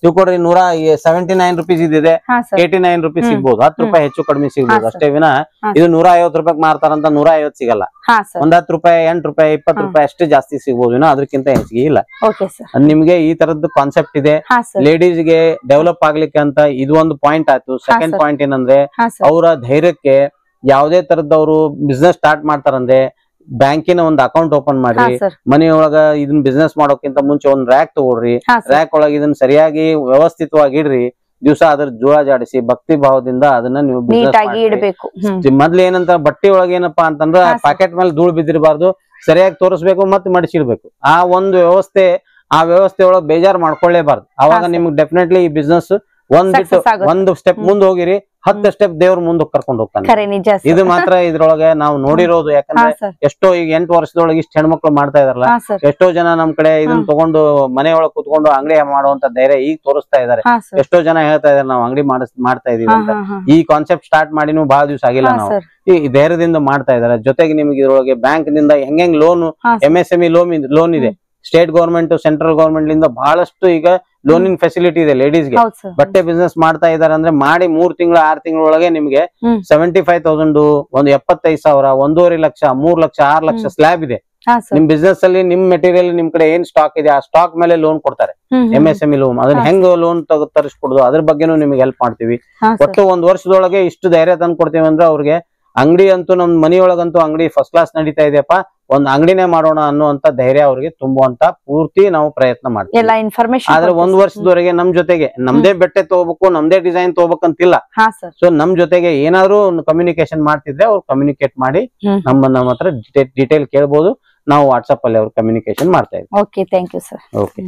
ತಿಳ್ಕೊಡ್ರಿ ನೂರ ಸೆವೆಂಟಿ ನೈನ್ ರುಪೀಸ್ ಇದಿದೆ ಹಾ ಸರ್ ಏಟಿ ನೈನ್ ರುಪೀಸ್ ಹ್ಮ್. ಸಿಗ್ಬೋದು ಹತ್ತು ಹ್ಮ್. ರೂಪಾಯಿ ಹೆಚ್ಚು ಕಡಿಮೆ ಸಿಗ್ಬೋದು ಹಾ, ಅಷ್ಟೇ ವಿನ ಹಾ, ಇದು ನೂರ ಐವತ್ತು ರೂಪಾಯಿ ಮಾರ್ತಾರಂತ ನೂರ ಐವತ್ತು ಸಿಗಲ್ಲ ಹಾ ಸರ್ ಒಂದ್ ಹತ್ತು ರೂಪಾಯಿ ಎಂಟು ರೂಪಾಯಿ ಇಪ್ಪತ್ತು ಹಾ. ರೂಪಾಯಿ ಅಷ್ಟೇ ಜಾಸ್ತಿ ಸಿಗ್ಬೋದು ವಿನ ಅದಕ್ಕಿಂತ ಹೆಚ್ಚಿಗೆ ಇಲ್ಲ ಓಕೆ ಸರ್ ಅದ್ ನಿಮ್ಗೆ ಈ ತರದ್ದು ಕಾನ್ಸೆಪ್ಟ್ ಇದೆ ಹಾ ಸರ್ ಲೇಡೀಸ್ ಗೆ ಡೆವಲಪ್ ಆಗ್ಲಿಕ್ಕೆ ಅಂತ ಇದು ಒಂದು ಪಾಯಿಂಟ್ ಆಯ್ತು ಸೆಕೆಂಡ್ sir. ಪಾಯಿಂಟ್ ಏನಂದ್ರೆ ಹಾ ಸರ್ ಅವರ ಧೈರ್ಯಕ್ಕೆ ಯಾವುದೇ ತರದವ್ರು ಬಿಸ್ನೆಸ್ ಸ್ಟಾರ್ಟ್ ಮಾಡ್ತಾರಂದ್ರೆ ಬ್ಯಾಂಕಿನ ಒಂದು ಅಕೌಂಟ್ ಓಪನ್ ಹಾ ಮಾಡ್ರಿ ಸರ್ ಮನೆಯೊಳಗ ಇದನ್ನ ಬಿಸ್ನೆಸ್ ಮಾಡೋಕ್ಕಿಂತ ಮುಂಚೆ ಒಂದ್ ರ್ಯಾಕ್ ತಗೊಳ್ರಿ ಹಾ ಸರ್ ರ್ಯಾಕ್ ಒಳಗೆ ಇದನ್ನ ಸರಿಯಾಗಿ ವ್ಯವಸ್ಥಿತವಾಗಿ ಇಡ್ರಿ ದಿವಸ ಅದ್ರ ಜೋಳ ಜಾಡಿಸಿ ಭಕ್ತಿ ಭಾವದಿಂದ ಅದನ್ನ ನೀವು business ನೀಟಾಗಿ ಮಾಡ್ರಿ. ಇಡಬೇಕು ಹ್ಮ್ ಮೊದ್ಲು ಏನಂತ ಬಟ್ಟೆ ಒಳಗೆ ಏನಪ್ಪಾ ಅಂತಂದ್ರ ಹಾ, sir. ಪ್ಯಾಕೆಟ್ ಮೇಲೆ ಧೂಳು ಬಿದ್ದಿರಬಾರ್ದು ಸರಿಯಾಗಿ ತೋರಿಸ್ಬೇಕು ಮತ್ತೆ ಮಡಿಸಿಡ್ಬೇಕು ಆ ಒಂದು ವ್ಯವಸ್ಥೆ ಆ ವ್ಯವಸ್ಥೆ ಒಳಗೆ ಬೇಜಾರ್ ಮಾಡ್ಕೊಳ್ಳೇಬಾರ್ದು ಅವಾಗ sir. ನಿಮ್ಗೆ ಡೆಫಿನೆಟ್ಲಿ ಈ ಬಿಸ್ನೆಸ್ ಒಂದ್ ಬಿಟ್ಟು Success ಆಗುತ್ತೆ. ಒಂದು ಸ್ಟೆಪ್ ಹ್ಮ್. ಮುಂದ್ ಹೋಗಿರಿ ಹತ್ತು ಸ್ಟೆಪ್ ದೇವ್ರ ಮುಂದಕ್ಕೆ ಕರ್ಕೊಂಡು ಹೋಗ್ತಾನೆ ಖರೆ ನಿಜ sir. ಇದು ಮಾತ್ರ ಇದ್ರೊಳಗೆ ನಾವು ನೋಡಿರೋದು ಹಾ ಯಾಕಂದ್ರೆ ಸರ್ ಎಷ್ಟೋ ಈಗ ಎಂಟು ವರ್ಷದೊಳಗೆ ಇಷ್ಟು ಹೆಣ್ಮಕ್ಳು ಮಾಡ್ತಾ ಇದಾರಲ್ಲ ಹಾ ಸರ್ ಎಷ್ಟೋ ಜನ ನಮ್ ಕಡೆ ಇದನ್ನ ಹ್ಮ್. ತಗೊಂಡು ಮನೆಯೊಳಗೆ ಕುತ್ಕೊಂಡು ಅಂಗಡಿ ಮಾಡುವಂತ ಧೈರ್ಯ ಈಗ ತೋರಿಸ್ತಾ ಇದಾರೆ ಹಾ ಸರ್ ಎಷ್ಟೋ ಜನ ಹೇಳ್ತಾ ಇದಾರೆ ನಾವು ಅಂಗಡಿ ಮಾಡಿಸ್ ಮಾಡ್ತಾ ಇದೀವಿ ಹಾ ಅಂತ ಹಾ ಹಾ ಈ ಕಾನ್ಸೆಪ್ಟ್ ಸ್ಟಾರ್ಟ್ ಮಾಡಿನೂ ಬಹಳ ದಿವಸ ಆಗಿಲ್ಲ ಹಾ ನಾವು ಸರ್ ಈ ಧೈರ್ಯದಿಂದ ಮಾಡ್ತಾ ಇದಾರೆ ಜೊತೆಗೆ ನಿಮ್ಗೆ ಇದ್ರೊಳಗೆ ಬ್ಯಾಂಕ್ ನಿಂದ ಹೆಂಗ್ ಲೋನ್ ಹಾ M S M E loan loan ಇದೆ ಸ್ಟೇಟ್ ಗೌರ್ಮೆಂಟ್ ಸೆಂಟ್ರಲ್ ಗೌರ್ಮೆಂಟ್ ಲಿಂದ ಬಹಳಷ್ಟು ಈಗ ಲೋನಿನ ಫೆಸಿಲಿಟಿ ಇದೆ ಲೇಡೀಸ್ ಗೆ ಹೌದ್ ಸರ್ ಬಟ್ಟೆ ಬಿಸ್ನೆಸ್ ಮಾಡ್ತಾ ಇದಾರೆ ಅಂದ್ರೆ ಮಾಡಿ ಮೂರ್ ತಿಂಗಳು ಆರ್ ತಿಂಗಳೊಳಗೆ ನಿಮ್ಗೆ ಹ್ಮ್. ಸೆವೆಂಟಿ ಫೈವ್ ತೌಸಂಡ್ ಒಂದು ಎಪ್ಪತ್ತೈದು ಸಾವಿರ ಒಂದೂವರೆ ಲಕ್ಷ ಮೂರ್ ಲಕ್ಷ ಆರ್ ಲಕ್ಷ ಹ್ಮ್. ಸ್ಲ್ಯಾಬ್ ಇದೆ ಹಾ ಸರ್ ನಿಮ್ ಬಿಸ್ನೆಸ್ ಅಲ್ಲಿ ನಿಮ್ ಮೆಟೀರಿಯಲ್ ನಿಮ್ ಕಡೆ ಏನ್ ಸ್ಟಾಕ್ ಇದೆ ಆ ಸ್ಟಾಕ್ ಮೇಲೆ ಲೋನ್ ಕೊಡ್ತಾರೆ ಹ್ಮ್ M hmm S M E loan ಅದನ್ನ ಹಾ. ಹೆಂಗ್ ಲೋನ್ ತರಿಸ್ಕೊಡುದು ಅದ್ರ ಬಗ್ಗೆನೂ ನಿಮ್ಗೆ ಹೆಲ್ಪ್ ಮಾಡ್ತೀವಿ ಹಾ ಸರ್ ಒಟ್ಟು ಒಂದ್ ವರ್ಷದೊಳಗೆ ಇಷ್ಟು ಧೈರ್ಯ ತಂದು ಕೊಡ್ತೀವಿ ಅಂದ್ರೆ ಅವ್ರಿಗೆ ಅಂಗಡಿ ಅಂತೂ ನಮ್ ಮನಿಯೊಳಗಂತೂ ಅಂಗಡಿ ಫಸ್ಟ್ ಕ್ಲಾಸ್ ನಡೀತಾ ಇದೆಯಪ್ಪ ಒಂದ್ ಅಂಗಡಿನೇ ಮಾಡೋಣ ಅನ್ನುವಂತ ಧೈರ್ಯ ಅವ್ರಿಗೆ ತುಂಬುವಂತ ಪೂರ್ತಿ ನಾವು ಪ್ರಯತ್ನ ಮಾಡ್ತೀವಿ ಎಲ್ಲ ಇನ್ಫಾರ್ಮೇಶನ್ ಆದ್ರೆ ಒಂದ್ ವರ್ಷದವರೆಗೆ ನಮ್ ಜೊತೆಗೆ ನಮ್ದೇ ಬೆಟ್ಟೆ ತಗೋಬೇಕು ನಮ್ದೇ ಡಿಸೈನ್ ತಗೋಬೇಕಂತಿಲ್ಲ ಹಾ ಸರ್ ಸೊ ನಮ್ ಜೊತೆಗೆ ಏನಾದ್ರು ಕಮ್ಯುನಿಕೇಶನ್ ಮಾಡ್ತಿದ್ರೆ ಅವ್ರು ಕಮ್ಯುನಿಕೇಟ್ ಮಾಡಿ ಹ್ಮ್. ನಮ್ಮ ನಮ್ಮ ಹತ್ರ ಡೀಟೇಲ್ ಕೇಳ್ಬೋದು ನಾವು ವಾಟ್ಸ್ಆಪ್ ಅಲ್ಲಿ ಅವ್ರು ಕಮ್ಯುನಿಕೇಶನ್ ಮಾಡ್ತಾ ಇದ್ವಿ okay thank you sir okay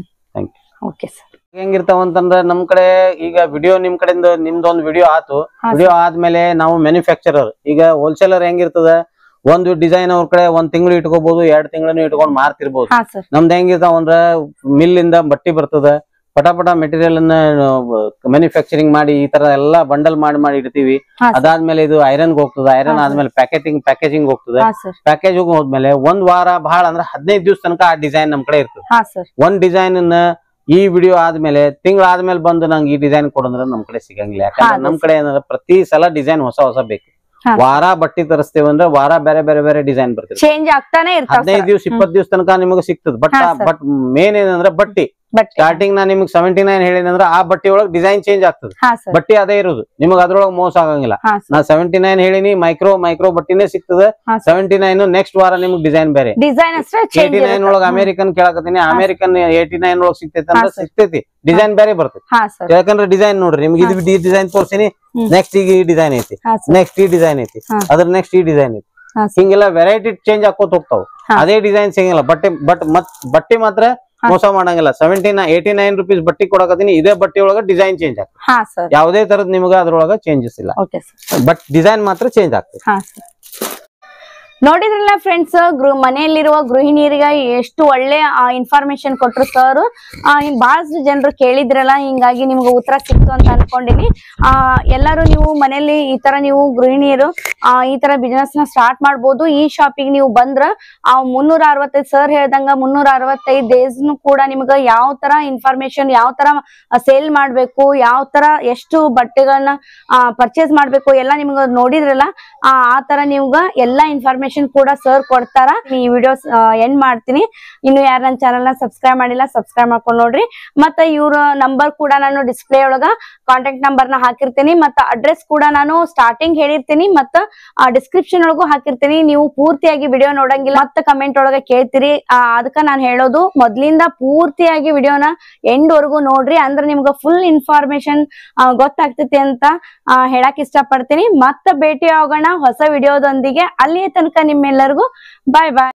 okay sir ಹೆಂಗಿರ್ತಾವ ಅಂತಂದ್ರೆ ನಮ್ ಕಡೆ ಈಗ ವಿಡಿಯೋ ನಿಮ್ ಕಡೆಯಿಂದ ನಿಮ್ದೊಂದು ವಿಡಿಯೋ ಆತು ಹಾ ವಿಡಿಯೋ ಆದ್ಮೇಲೆ ನಾವು ಮ್ಯಾನುಫ್ಯಾಕ್ಚರರ್ ಈಗ ಹೋಲ್ಸೇಲರ್ ಹೆಂಗಿರ್ತದ ಒಂದು ಡಿಸೈನ್ ಅವ್ರ ಕಡೆ ಒಂದ್ ತಿಂಗಳು ಇಟ್ಕೋಬಹುದು ಎರಡ್ ತಿಂಗಳನ್ನು ಇಟ್ಕೊಂಡ್ ಮಾರ್ತಿರ್ಬೋದು ಹಾ ಸರ್ ನಮ್ದು ಹೆಂಗಿರ್ತಾವ ಅಂದ್ರ ಮಿಲ್ ಇಂದ ಬಟ್ಟಿ ಬರ್ತದ ಪಟ ಪಟ ಮೆಟೀರಿಯಲ್ ಅನ್ನ ಮ್ಯಾನುಫ್ಯಾಕ್ಚರಿಂಗ್ ಮಾಡಿ ಈ ತರ ಎಲ್ಲಾ ಬಂಡಲ್ ಮಾಡಿ ಮಾಡಿ ಇಡ್ತೀವಿ ಹಾ ಸರ್ ಅದಾದ್ಮೇಲೆ ಇದು ಐರನ್ ಹೋಗ್ತದ ಐರನ್ ಹಾ, ಆದ್ಮೇಲೆ ಪ್ಯಾಕೆಟಿಂಗ್ ಪ್ಯಾಕೇಜಿಂಗ್ ಹೋಗ್ತದೆ ಹಾ ಸರ್ ಪ್ಯಾಕೇಜ್ ಹೋದ್ಮೇಲೆ ಒಂದ್ ವಾರ ಬಹಳ ಅಂದ್ರೆ ಹದಿನೈದು ದಿವಸ ತನಕ ಆ ಡಿಸೈನ್ ನಮ್ ಕಡೆ ಇರ್ತದೆ ಹಾ ಸರ್ ಒಂದ್ ಡಿಸೈನ್ ಈ ವಿಡಿಯೋ ಆದ್ಮೇಲೆ ತಿಂಗಳ ಆದ್ಮೇಲೆ ಬಂದು ನಂಗೆ ಈ ಡಿಸೈನ್ ಕೊಡಂದ್ರೆ ನಮ್ ಕಡೆ ಸಿಗಂಗಿಲ್ಲ ಯಾಕಂದ್ರೆ ಹಾ, ನಮ್ ಕಡೆ ಏನಂದ್ರೆ ಪ್ರತಿ ಸಲ ಡಿಸೈನ್ ಹೊಸ ಹೊಸ ಬೇಕು ಹಾ. ವಾರ ಬಟ್ಟಿ ತರಿಸ್ತೇವೆ ಅಂದ್ರೆ ವಾರ ಬೇರೆ ಬೇರೆ ಬೇರೆ ಡಿಸೈನ್ ಬರ್ತದೆ ಚೇಂಜ್ ಆಗ್ತಾನೆ ಇರ್ತಾವ ಹದಿನೈದು ದಿವ್ಸ ಇಪ್ಪತ್ ದಿವ್ಸ ತನಕ ನಿಮಗೆ ಸಿಗ್ತದೆ ಬಟ್ ಹಾ, sir. ಬಟ್ ಮೇನ್ ಏನಂದ್ರೆ ಬಟ್ಟಿ ಬಟ್ ಸ್ಟಾರ್ಟಿಂಗ್ ನಾ ನಿಮ್ಗೆ ಸೆವೆಂಟಿ ನೈನ್ ಹೇಳಿನಂದ್ರೆ ಆ ಬಟ್ಟಿ ಒಳಗೆ ಡಿಸೈನ್ ಚೇಂಜ್ ಆಗ್ತದೆ ಹಾ ಸರ್ ಬಟ್ಟಿ ಅದೇ ಇರೋದು ನಿಮಗೆ ಅದ್ರೊಳಗೆ ಮೋಸ ಆಗಂಗಿಲ್ಲ ಹಾ ನಾ ಸರ್ ಸೆವೆಂಟಿ ನೈನ್ ಹೇಳಿನಿ ಮೈಕ್ರೋ ಮೈಕ್ರೋ ಬಟ್ಟಿನೇ ಸಿಗ್ತದೆ ಹಾ, sir. ಸೆವೆಂಟಿ ನೈನ್ ನೆಕ್ಸ್ಟ್ ವಾರ ನಿಮ್ಗೆ ಡಿಸೈನ್ ಬೇರೆ ಡಿಸೈನ್ ಅಷ್ಟೇ ಏಟಿ ಚೇಂಜ್ ನೈನ್ ಒಳಗ ಅಮೆರಿಕನ್ ಕೇಳಕತ್ತೀನಿ ಅಮೆರಿಕನ್ ಏಟಿ ನೈನ್ ಒಳಗ್ ಸಿಗ್ತೈತಿ ಅಂದ್ರೆ ಹಾ, sir. ಸಿಗ್ತೈತಿ ಡಿಸೈನ್ ಬೇರೆ ಬರ್ತೈತಿ ಹಾ ಸರ್ ಯಾಕಂದ್ರೆ ಡಿಸೈನ್ ನೋಡ್ರಿ ನಿಮ್ಗೆ ಇದು ಈ ಡಿಸೈನ್ ತೋರ್ಸಿನಿ ಹ್ಮ್. ನೆಕ್ಸ್ಟ್ ಈಗ ಈ ಡಿಸೈನ್ ಐತಿ ಹಾ ಸರ್ ನೆಕ್ಸ್ಟ್ ಈ ಡಿಸೈನ್ ಐತಿ ಹಾ. ಅದ್ರ ನೆಕ್ಸ್ಟ್ ಈ ಡಿಸೈನ್ ಐತಿ ಹಾ, sir. ಹಿಂಗೆಲ್ಲ ವೆರೈಟಿ ಚೇಂಜ್ ಹಾಕೋತ ಹೋಗ್ತಾವ ಹಾ. ಅದೇ ಡಿಸೈನ್ ಸಿಗಂಗಿಲ್ಲ ಬಟ್ಟೆ ಬಟ್ ಮತ್ ಬಟ್ಟಿ ಮಾತ್ರ ಹಾ. ಮೋಸ ಮಾಡಂಗಿಲ್ಲ ಸೆವೆಂಟಿ ಏಟಿ ನೈನ್ ರುಪೀಸ್ ಬಟ್ಟಿ ಕೊಡಕತ್ತೀನಿ ಇದೇ ಬಟ್ಟೆ ಒಳಗ ಡಿಸೈನ್ ಚೇಂಜ್ ಆಗ್ತದೆ ಹಾ ಸರ್ ಯಾವುದೇ ತರದ್ ನಿಮ್ಗೆ ಅದ್ರೊಳಗ ಚೇಂಜಸ್ ಇಲ್ಲ ಓಕೆ ಸರ್ ಬಟ್ ಡಿಸೈನ್ ಮಾತ್ರ ಚೇಂಜ್ ಆಗ್ತದೆ ಹಾ ಸರ್ ನೋಡಿದ್ರಲ್ಲ ಫ್ರೆಂಡ್ಸ್ ಗೃಹ ಮನೆಯಲ್ಲಿರುವ ಗೃಹಿಣಿಯರಿಗೆ ಎಷ್ಟು ಒಳ್ಳೆ ಇನ್ಫಾರ್ಮೇಶನ್ ಕೊಟ್ರು ಸರ್ ಬಹಳಷ್ಟು ಜನರು ಕೇಳಿದ್ರಲ್ಲ ಹಿಂಗಾಗಿ ನಿಮ್ಗೆ ಉತ್ತರ ಸಿಕ್ತು ಅಂತ ಅನ್ಕೊಂಡಿನಿ ಆ, ಎಲ್ಲರೂ ನೀವು ಮನೆಯಲ್ಲಿ ಈ ತರ ನೀವು ಗೃಹಿಣಿಯರು ಆ, ಈ ತರ ಬಿಸ್ನೆಸ್ ನ ಸ್ಟಾರ್ಟ್ ಮಾಡ್ಬೋದು ಈ ಶಾಪಿಗೆ ನೀವು ಬಂದ್ರ ಆ ಮುನ್ನೂರ ಅರವತ್ತೈದು ಸರ್ ಹೇಳ್ದಂಗ ಮುನ್ನೂರ ಅರವತ್ತೈದು ಡೇಸ್ನು ಕೂಡ ನಿಮ್ಗೆ ಯಾವ ತರ ಇನ್ಫಾರ್ಮೇಶನ್ ಯಾವ ತರ ಸೇಲ್ ಮಾಡ್ಬೇಕು ಯಾವ ತರ ಎಷ್ಟು ಬಟ್ಟೆಗಳನ್ನ ಪರ್ಚೇಸ್ ಮಾಡ್ಬೇಕು ಎಲ್ಲ ನಿಮ್ಗೆ ನೋಡಿದ್ರಲ್ಲ ಆ ಆ ತರ ನಿಮ್ಗ ಎಲ್ಲಾ ಇನ್ಫಾರ್ಮೇಶನ್ ಕೂಡ ಸರ್ ಕೊಡ್ತಾರ ಈ ವಿಡಿಯೋಸ್ ಎಂಡ್ ಮಾಡ್ತೀನಿ ಇನ್ನು ಯಾರು ನನ್ನ ಚಾನಲ್ ನ ಸಬ್ಸ್ಕ್ರೈಬ್ ಮಾಡಿಲ್ಲ ಸಬ್ಸ್ಕ್ರೈಬ್ ಮಾಡ್ಕೊಂಡು ನೋಡ್ರಿ ಮತ್ತೆ ಇವ್ರ ನಂಬರ್ ಕೂಡ ನಾನು ಡಿಸ್ಪ್ಲೇ ಒಳಗ ಕಾಂಟ್ಯಾಕ್ಟ್ ನಂಬರ್ ನ ಹಾಕಿರ್ತೀನಿ ಮತ್ತ ಅಡ್ರೆಸ್ ಕೂಡ ನಾನು ಸ್ಟಾರ್ಟಿಂಗ್ ಹೇಳಿರ್ತೀನಿ ಮತ್ತ ಡಿಸ್ಕ್ರಿಪ್ಷನ್ ಒಳಗೂ ಹಾಕಿರ್ತೀನಿ ನೀವು ಪೂರ್ತಿಯಾಗಿ ವಿಡಿಯೋ ನೋಡಂಗಿಲ್ಲ ಮತ್ತೆ ಕಮೆಂಟ್ ಒಳಗ ಕೇಳ್ತೀರಿ ಆ, ಅದಕ್ಕ ನಾನು ಹೇಳೋದು ಮೊದ್ಲಿಂದ ಪೂರ್ತಿಯಾಗಿ ವಿಡಿಯೋನ ಎಂಡ್ ವರ್ಗು ನೋಡ್ರಿ ಅಂದ್ರೆ ನಿಮ್ಗ ಫುಲ್ ಇನ್ಫಾರ್ಮೇಶನ್ ಗೊತ್ತಾಗ್ತೈತಿ ಅಂತ ಆ, ಹೇಳಕ್ ಇಷ್ಟಪಡ್ತೀನಿ ಮತ್ತೆ ಭೇಟಿ ಆಗೋಣ ಹೊಸ ವಿಡಿಯೋದೊಂದಿಗೆ ಅಲ್ಲಿಯ ತನಕ ನಿಮ್ಮೆಲ್ಲರಿಗೂ ಬಾಯ್ ಬಾಯ್